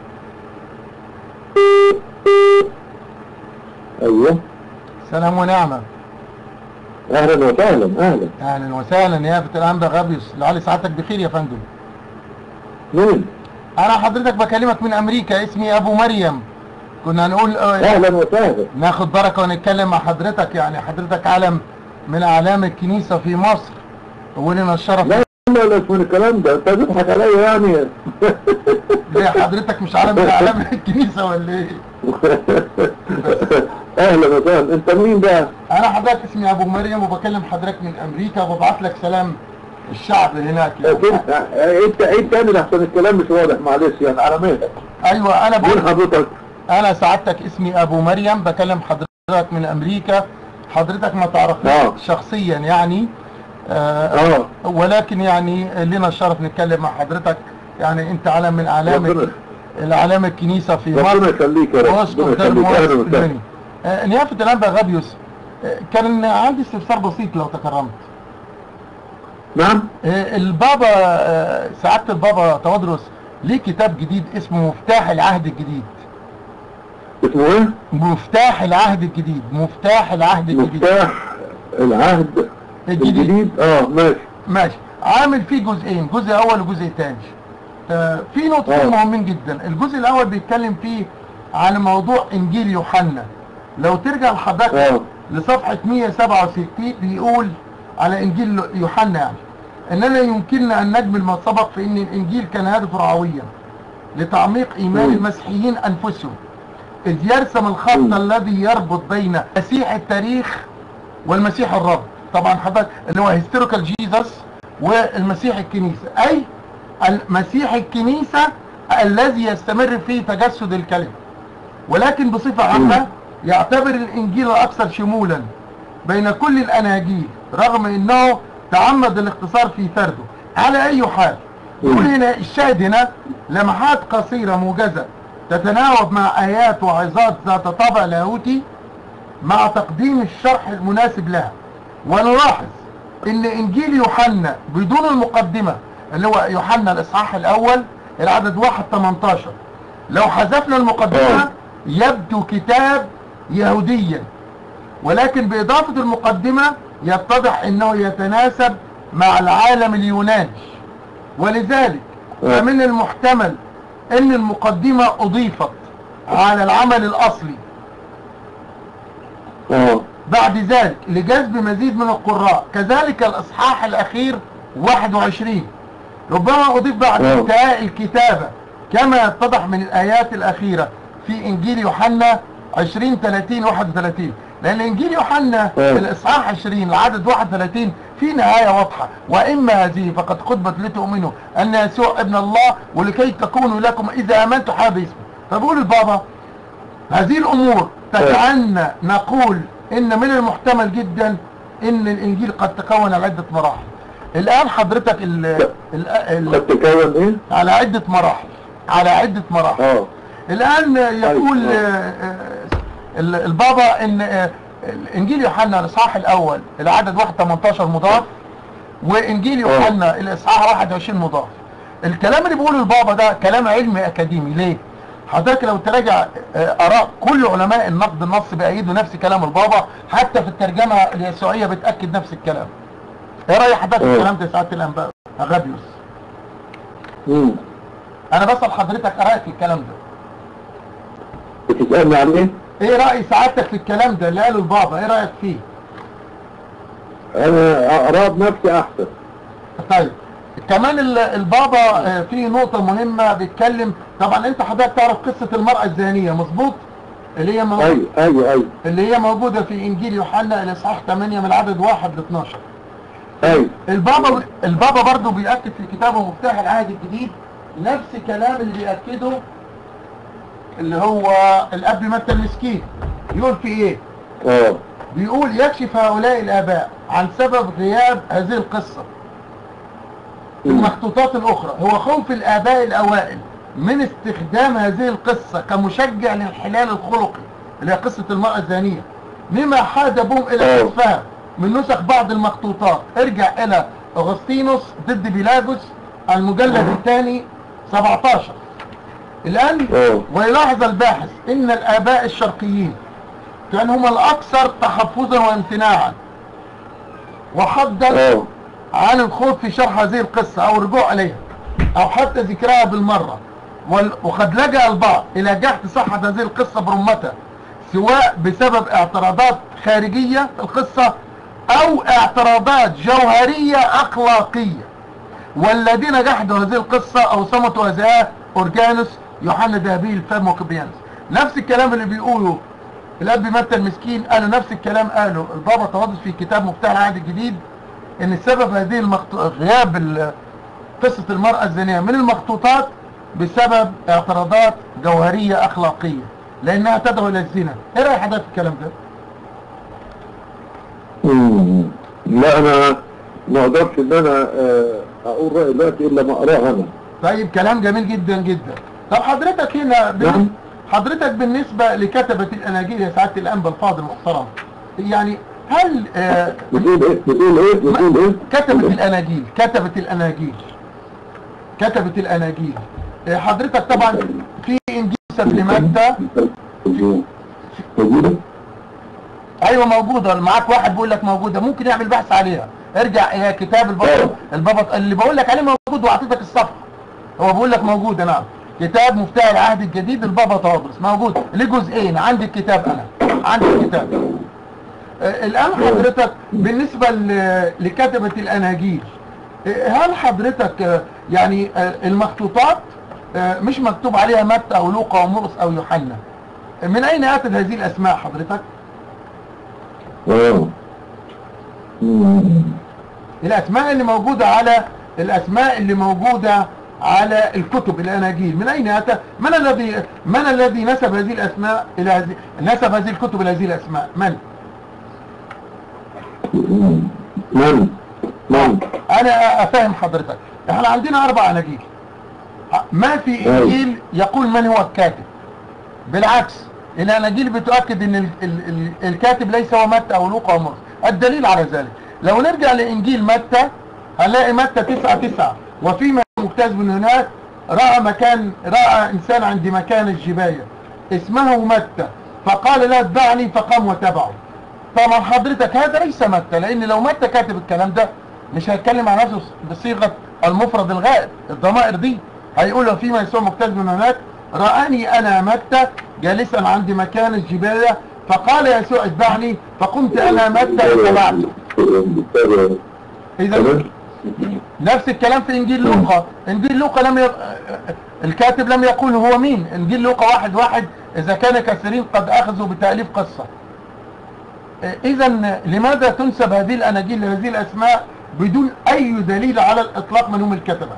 ايوه سلام ونعمة اهلا وسهلا اهلا أهلا وسهلا يا فتى الأنبا غابيوس لعلي سعادتك بخير يا فندم مين أنا حضرتك بكلمك من أمريكا اسمي أبو مريم كنا هنقول آه، اهلا وسهلا ناخد بركة ونتكلم مع حضرتك يعني حضرتك علم من أعلام الكنيسة في مصر ولنا الشرف لا لا لا من الكلام ده انت بتضحك عليا يعني ليه حضرتك مش علم من أعلام الكنيسة ولا إيه؟ اهلا وسهلا انت مين بقى؟ أنا حضرتك اسمي أبو مريم وبكلم حضرتك من أمريكا وببعت لك سلام الشعب هناك يعني. انت انت عيد تاني لحسن الكلام مش واضح معلش يعني على مهلك أيوة أنا مين بقول حضرتك؟ أنا سعادتك اسمي أبو مريم بكلم حضرتك من أمريكا حضرتك ما آه. تعرفنيش شخصيا يعني آه اه ولكن يعني لنا الشرف نتكلم مع حضرتك يعني انت علم من اعلام ربنا- الاعلام الكنيسه في ربنا مصر يخليك يا رب واسقف ربنا دير يخليك اهلا مؤسس وسهلا الدنيا. آه، نيافه الانبا غابيوس آه، كان عندي استفسار بسيط لو تكرمت نعم آه، البابا آه، سعاده البابا توادرس ليه كتاب جديد اسمه مفتاح العهد الجديد اسمه ايه؟ مفتاح العهد الجديد مفتاح العهد الجديد مفتاح العهد الجديد. الجديد اه ماشي ماشي عامل فيه جزئين جزء اول وجزء تاني آه، في نقطتين آه. مهمين جدا الجزء الاول بيتكلم فيه عن موضوع انجيل يوحنا لو ترجع لحضرتك آه. لصفحة 167 بيقول على انجيل يوحنا يعني اننا يمكننا ان نجمل ما سبق في ان الانجيل كان هدف رعويا لتعميق ايمان مم. المسيحيين انفسهم اذ يرسم الخط مم. الذي يربط بين مسيح التاريخ والمسيح الرب طبعا حضرتك اللي هو هيستوريكال جيزس والمسيح الكنيسة اي المسيح الكنيسة الذي يستمر فيه تجسد الكلمة ولكن بصفة عامة يعتبر الانجيل الاكثر شمولا بين كل الاناجيل رغم انه تعمد الاختصار في فرده على اي حال يقول هنا الشاهد هنا لمحات قصيرة موجزة تتناوب مع ايات وعظات ذات طابع لاهوتي مع تقديم الشرح المناسب لها ونلاحظ ان انجيل يوحنا بدون المقدمة اللي هو يوحنا الاصحاح الاول العدد 1 18 لو حذفنا المقدمة آه. يبدو كتاب يهوديا ولكن بإضافة المقدمة يتضح أنه يتناسب مع العالم اليوناني ولذلك آه. فمن المحتمل أن المقدمة أضيفت على العمل الأصلي اه بعد ذلك لجذب مزيد من القراء كذلك الإصحاح الأخير 21 ربما أضيف بعد نعم. انتهاء الكتابة كما يتضح من الآيات الأخيرة في إنجيل يوحنا 20 30 31 لأن إنجيل يوحنا نعم. الإصحاح 20 العدد 31 في نهاية واضحة وإما هذه فقد خطبت لتؤمنوا أن يسوع ابن الله ولكي تكونوا لكم إذا آمنتوا حاب اسمه فبقول البابا هذه الامور تجعلنا نقول ان من المحتمل جدا ان الانجيل قد تكون على عدة مراحل الان حضرتك ال ال ال قد تكون ايه؟ على عدة مراحل على عدة مراحل اه الان يقول أيوة. آه، آه، ال- البابا ان آه، الانجيل يوحنا الاصحاح الاول العدد 1 18 مضاف وانجيل يوحنا الاصحاح 21 مضاف الكلام اللي بيقوله البابا ده كلام علمي اكاديمي ليه حضرتك لو تراجع آه، اراء كل علماء النقد النص بيأيدوا نفس كلام البابا حتى في الترجمه اليسوعيه بتاكد نفس الكلام ايه راي حضرتك في أه. الكلام ده يا سعاده الانباء اغابيوس امم انا بسال حضرتك رايك في الكلام ده بتسألني عن ايه؟ ايه رأي سعادتك في الكلام ده اللي قاله البابا ايه رأيك فيه انا ارى بنفسي احسن طيب كمان ال- البابا آه، في نقطة مهمة بيتكلم طبعا انت حضرتك تعرف قصة المرأة الزانية مظبوط اللي هي مو... ايوه ايوه ايوه اللي هي موجودة في انجيل يوحنا الاصحاح 8 من العدد 1 ل 12 ايوه البابا البابا برضه بيأكد في كتابه مفتاح العهد الجديد نفس كلام اللي بيأكده اللي هو الاب متى المسكين يقول في ايه اه بيقول يكشف هؤلاء الآباء عن سبب غياب هذه القصة في المخطوطات الأخرى هو خوف الآباء الأوائل من استخدام هذه القصة كمشجع للحلال الخلقي اللي هي قصة المرأة الزانية مما حاد بهم إلى أوه. حذفها من نسخ بعض المخطوطات ارجع إلى أغسطينوس ضد بيلاجوس المجلد الثاني 17 الآن أوه. ويلاحظ الباحث إن الآباء الشرقيين كانوا هم الأكثر تحفظا وامتناعا وحدا اه عن الخوض في شرح هذه القصة أو الرجوع إليها أو حتى ذكرها بالمرة وال- وقد لجأ البعض إلى جحد صحة هذه القصة برمتها سواء بسبب اعتراضات خارجية في القصة أو اعتراضات جوهرية أخلاقية والذين جحدوا هذه القصة أو صمتوا هذا أورجانوس يوحنا ذهبي الفم وكبريانوس نفس الكلام اللي بيقوله الأب متى المسكين قالوا نفس الكلام قاله البابا تواضع في كتاب مفتاح العهد الجديد ان سبب هذه المخط... غياب ال- قصة المرأة الزانية من المخطوطات بسبب اعتراضات جوهرية اخلاقية لانها تدعو الى الزنا ايه رأي حضرتك في الكلام ده مم. لا انا ما اقدرش ان انا آه، اقول رايي دلوقتي الا ما اقراها انا طيب كلام جميل جدا جدا طب حضرتك هنا بن- نعم. حضرتك بالنسبة لكتبة الاناجيل يا سعادة الانبا الفاضل المحترم يعني هل آه بتقول ايه بتقول ايه بتقول ايه كتبت الاناجيل كتبت الاناجيل كتبت الاناجيل آه، حضرتك طبعا في انجيل يوسف لمتى موجودة ايوه موجوده معاك واحد بيقول لك موجوده ممكن يعمل بحث عليها ارجع الى كتاب البابا البابا اللي بقول لك عليه موجود واعطيتك الصفحه هو بيقول لك موجوده نعم كتاب مفتاح العهد الجديد البابا طرابلس موجود ليه جزئين عندي الكتاب انا عندي الكتاب آه، الان حضرتك بالنسبه ل- لكتبه الاناجيل آه، هل حضرتك آه، يعني آه، المخطوطات آه، مش مكتوب عليها متى او لوقا ومرقس او يوحنا من اين اتت هذه الاسماء حضرتك اه مم. الاسماء اللي موجودة على الاسماء اللي موجودة على الكتب الاناجيل من اين اتى من الذي من الذي نسب هذه الاسماء الى هذه نسب هذه الكتب الى هذه الاسماء من من من انا افهم حضرتك احنا عندنا اربع اناجيل ما في انجيل يقول من هو الكاتب بالعكس الاناجيل بتؤكد ان ال ال ال الكاتب ليس هو متى او لوقا او مرقس الدليل على ذلك لو نرجع لانجيل متى هنلاقي متى تسعة تسعة وفيما مجتاز من هناك راى مكان راى انسان عند مكان الجبايه اسمه متى فقال لا اتبعني فقام وتبعه طبعا حضرتك هذا ليس متى لان لو متى كاتب الكلام ده مش هيتكلم عن نفسه بصيغه المفرد الغائب الضمائر دي هيقول فيما يسوع مجتاز من هناك رآني انا متى جالسا عند مكان الجباية فقال يسوع اتبعني فقمت انا متى وتبعته اذا نفس الكلام في انجيل لوقا انجيل لوقا لم ي... الكاتب لم يقول هو مين انجيل لوقا واحد واحد اذا كان كثيرين قد اخذوا بتأليف قصة اذا لماذا تنسب هذه الاناجيل لهذه الاسماء بدون اي دليل على الاطلاق من هم الكتبة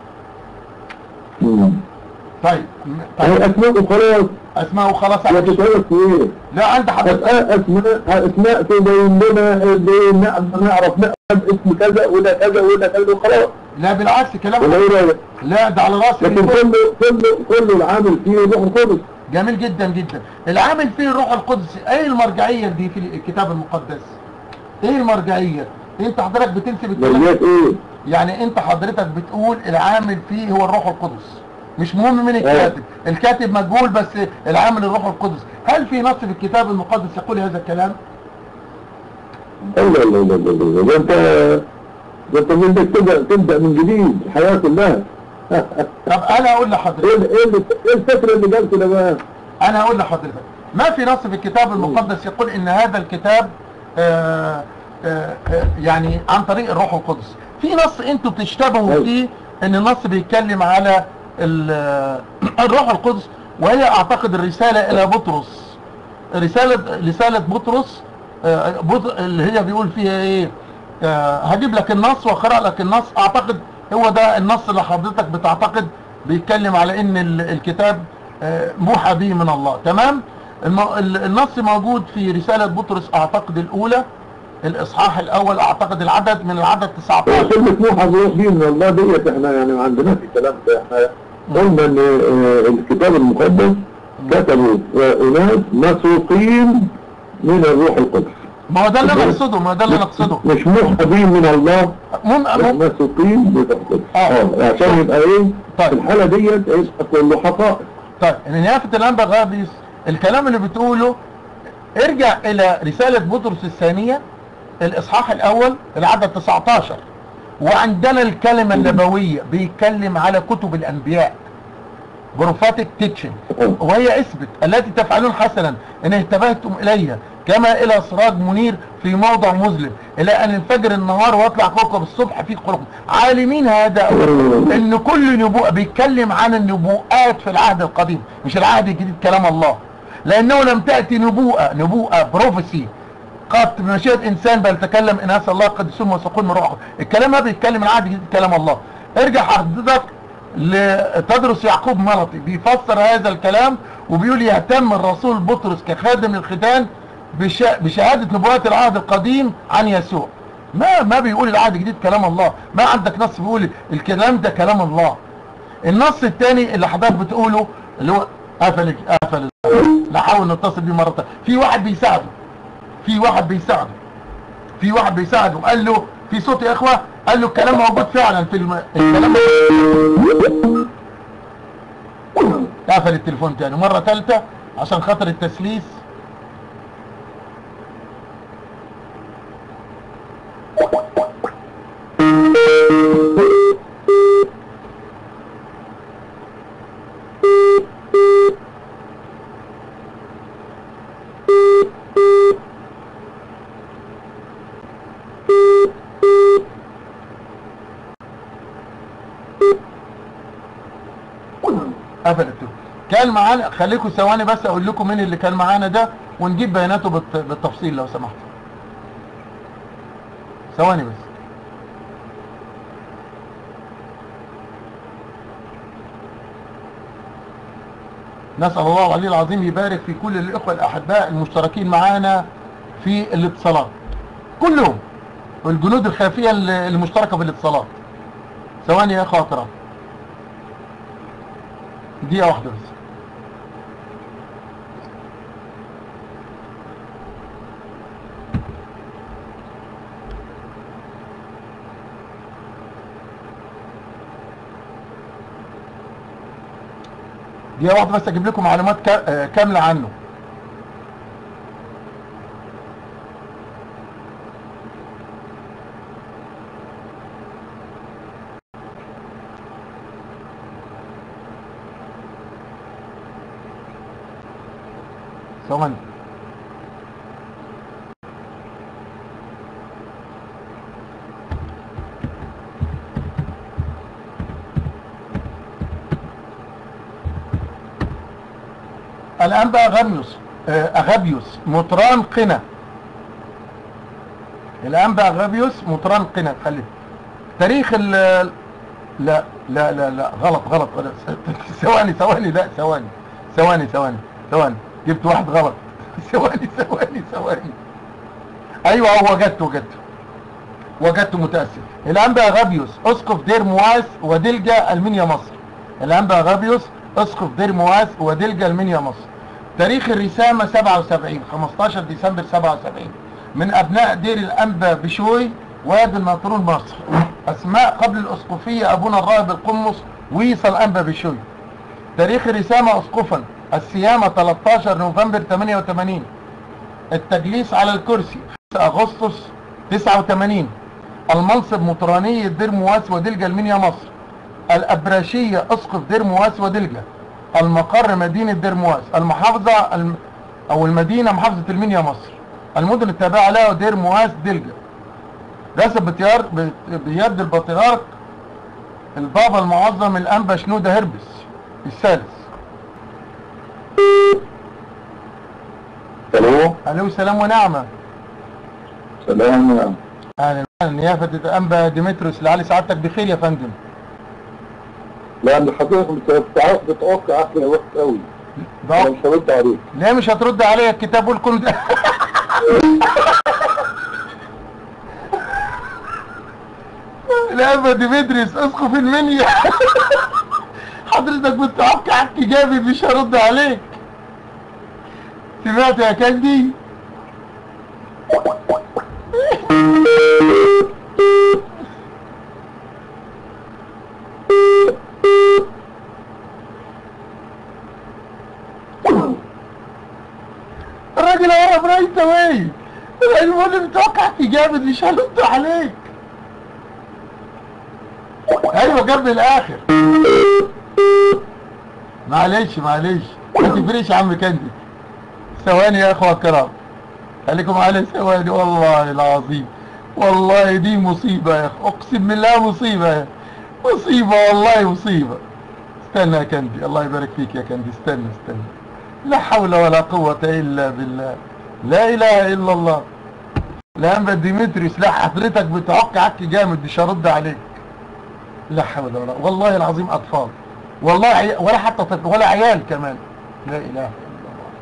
طيب طيب اسماء وخلاص اسماء وخلاص يا تتعرف ايه لا عند حضرتك اسماء اسماء تبين لنا نعرف نعرف اسم كذا ولا كذا ولا كذا وخلاص لا بالعكس كلام ولا ايه رايك؟ لا ده على راسي لكن كله كله كله العامل فيه روح القدس جميل جدا جدا العامل فيه الروح القدس ايه المرجعيه دي في الكتاب المقدس ايه المرجعيه انت حضرتك بتنسب الكلام مرجعية ايه؟ يعني انت حضرتك بتقول العامل فيه هو الروح القدس مش مهم من الكاتب الكاتب مجهول بس العامل الروح القدس هل في نص في الكتاب المقدس يقول هذا الكلام لا لا لا لا لا ده انت ده انت بدك تبدا تبدا من جديد الحياه كلها طب انا اقول لحضرتك ايه ايه اللي- ايه الفكره اللي قلت ده بقى؟ انا اقول لحضرتك ما في نص في الكتاب المقدس يقول ان هذا الكتاب آه آه آه يعني عن طريق الروح القدس في نص انتوا بتشتبهوا أيوة. فيه ان النص بيتكلم على ال- الروح القدس وهي اعتقد الرسالة الى بطرس رسالة رسالة بطرس آه، بط- اللي هي بيقول فيها ايه آه، هجيب لك النص واقرا لك النص اعتقد هو ده النص اللي حضرتك بتعتقد بيتكلم على ان ال- الكتاب آه، موحى به من الله تمام الم- ال- النص موجود في رسالة بطرس اعتقد الاولى الاصحاح الاول اعتقد العدد من العدد 19 كلمة موحى بروح دي من الله ديت احنا يعني ما عندناش الكلام ده احنا قلنا ان آه، الكتاب المقدس كتبوا آه، اناس مسوقين من الروح القدس ما هو ده اللي انا اقصده ما هو ده اللي انا اقصده مش موحى به من الله مم بس مم مسوقين بالروح القدس آه. اه عشان يبقى ايه طيب. في الحالة ديت يبقى كله حقائق طيب ان نيافة الانبا غابيس الكلام اللي بتقوله ارجع الى رسالة بطرس الثانية الاصحاح الاول العدد 19 وعندنا الكلمة النبوية بيتكلم على كتب الانبياء بروفاتيك تيتشن وهي اثبت التي تفعلون حسنا ان اهتبهتم الي كما الى سراج منير في موضع مظلم الى ان ينفجر النهار ويطلع كوكب الصبح في قلوبكم عالمين هذا ان كل نبوءة بيتكلم عن النبوءات في العهد القديم مش العهد الجديد كلام الله لانه لم تأتي نبوءة نبوءة بروفيسي قد بمشيئة انسان بل تكلم اناس الله قد يسمى وسقون من روحه الكلام هذا بيتكلم العهد الجديد كلام الله ارجع حضرتك لتدرس يعقوب ملطي بيفسر هذا الكلام وبيقول يهتم الرسول بطرس كخادم الختان بش... بشهادة نبوات العهد القديم عن يسوع ما ما بيقول العهد الجديد كلام الله ما عندك نص بيقول الكلام ده كلام الله النص الثاني اللي حضرتك بتقوله اللي هو قفل قفل نحاول نتصل بيه مرة تانية في واحد بيساعده في واحد بيساعده في واحد بيساعده قال له في صوت يا اخوة قال له الكلام موجود فعلا في الم... الكلام قفل التليفون تاني مرة ثالثة عشان خاطر التسليس قفل التليفون كان معانا خليكم ثواني بس اقول لكم مين اللي كان معانا ده ونجيب بياناته بالت... بالتفصيل لو سمحت ثواني بس نسأل الله العلي العظيم يبارك في كل الإخوة الأحباء المشتركين معانا في الاتصالات كلهم والجنود الخافية المشتركة في الاتصالات ثواني يا أخوة أكرم دقيقة واحدة بس دقيقة واحدة بس اجيب لكم معلومات كا- آه، كاملة عنه ثواني الآن بقى أغابيوس آه، أغابيوس مطران قنا الآن بقى أغابيوس مطران قنا خلي تاريخ ال لا لا لا لا غلط غلط غلط ثواني ثواني لا ثواني ثواني ثواني ثواني جبت واحد غلط ثواني ثواني ثواني ايوه هو وجدته وجدته وجدته متاسف الانبا غابيوس اسقف دير مواس ودلجة المنيا مصر الانبا غابيوس اسقف دير مواس ودلجة المنيا مصر تاريخ الرسامة 77 15 ديسمبر 77 من ابناء دير الانبا بشوي وادي الناطرون مصر اسماء قبل الاسقفية ابونا الراهب القمص ويصل الانبا بشوي تاريخ الرسامة اسقفا السيامة 13 نوفمبر 88 التجليس على الكرسي 5 اغسطس 89 المنصب مطراني دير مواس ودلجة المنيا مصر الابراشية اسقف دير مواس ودلجة المقر مدينة دير مواس المحافظة الم... او المدينة محافظة المنيا مصر المدن التابعة لها دير مواس دلجة رسم بتيار ب- بيد البطريرك البابا المعظم الانبا شنودة هربس الثالث الو الو سلام ونعمة سلام يا اهلا وسهلا نيافة الانبا ديمتروس لعلي سعادتك بخير يا فندم لان حضرتك بت- بتعرف بتوقع عقلي وقت قوي انا ضغط مش هرد عليك ليه مش هترد عليا الكتاب والكم ده الانبا ديمتروس اسقف المنيا حضرتك بتوقع جابي مش هرد عليك سمعت يا كندي الراجل هرب رايت اواي المهم متوقع جامد مش هرد عليك ايوه جاب لي الاخر معلش معلش ما تفرقش يا عم كندي ثواني يا اخوة الكرام خليكم على ثواني والله العظيم والله دي مصيبة يا اخو اقسم بالله مصيبة يا مصيبة والله مصيبة استنى يا كندي الله يبارك فيك يا كندي استنى استنى لا حول ولا قوة الا بالله لا اله الا الله لا انبا ديمتريوس لا حضرتك بتعق عك جامد مش هرد عليك لا حول ولا والله العظيم اطفال والله عي... ولا حتى طفل ولا عيال كمان لا اله الا الله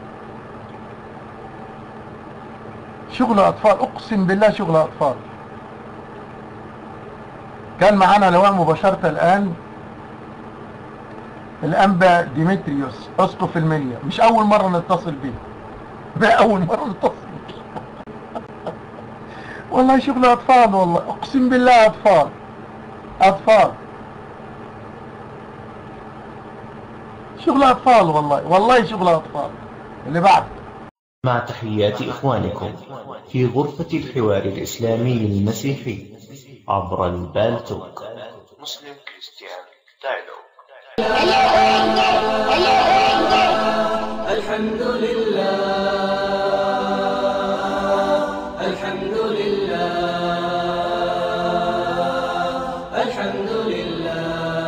شغل اطفال اقسم بالله شغل اطفال كان معانا لواء مباشرة الان الانبا ديمتريوس اسقف المنيا مش اول مرة نتصل بيه ده اول مرة نتصل بيه والله شغل اطفال والله اقسم بالله اطفال اطفال شغل اطفال والله والله شغل اطفال اللي بعد مع تحيات إخوانكم في غرفة الحوار الإسلامي المسيحي عبر البالتوك مسلم كريستيان دايلوج الحمد لله الحمد لله الحمد لله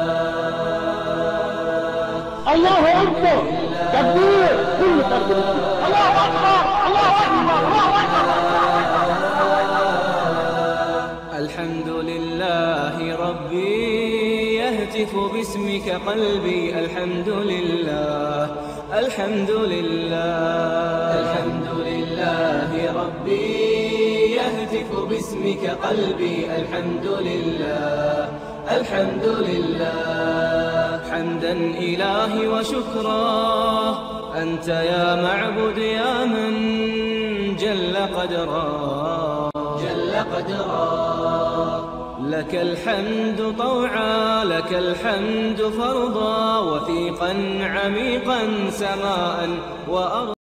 الله اكبر تكبير كل تكبير الله اكبر الله اكبر الله الحمد لله ربي يهتف باسمك قلبي الحمد لله الحمد لله الحمد لله ربي يهتف باسمك قلبي الحمد لله الحمد لله حمدا إلهي وشكرا أنت يا معبد يا من جل قدرا جل قدرا لك الحمد طوعا لك الحمد فرضا وثيقا عميقا سماء وأرضا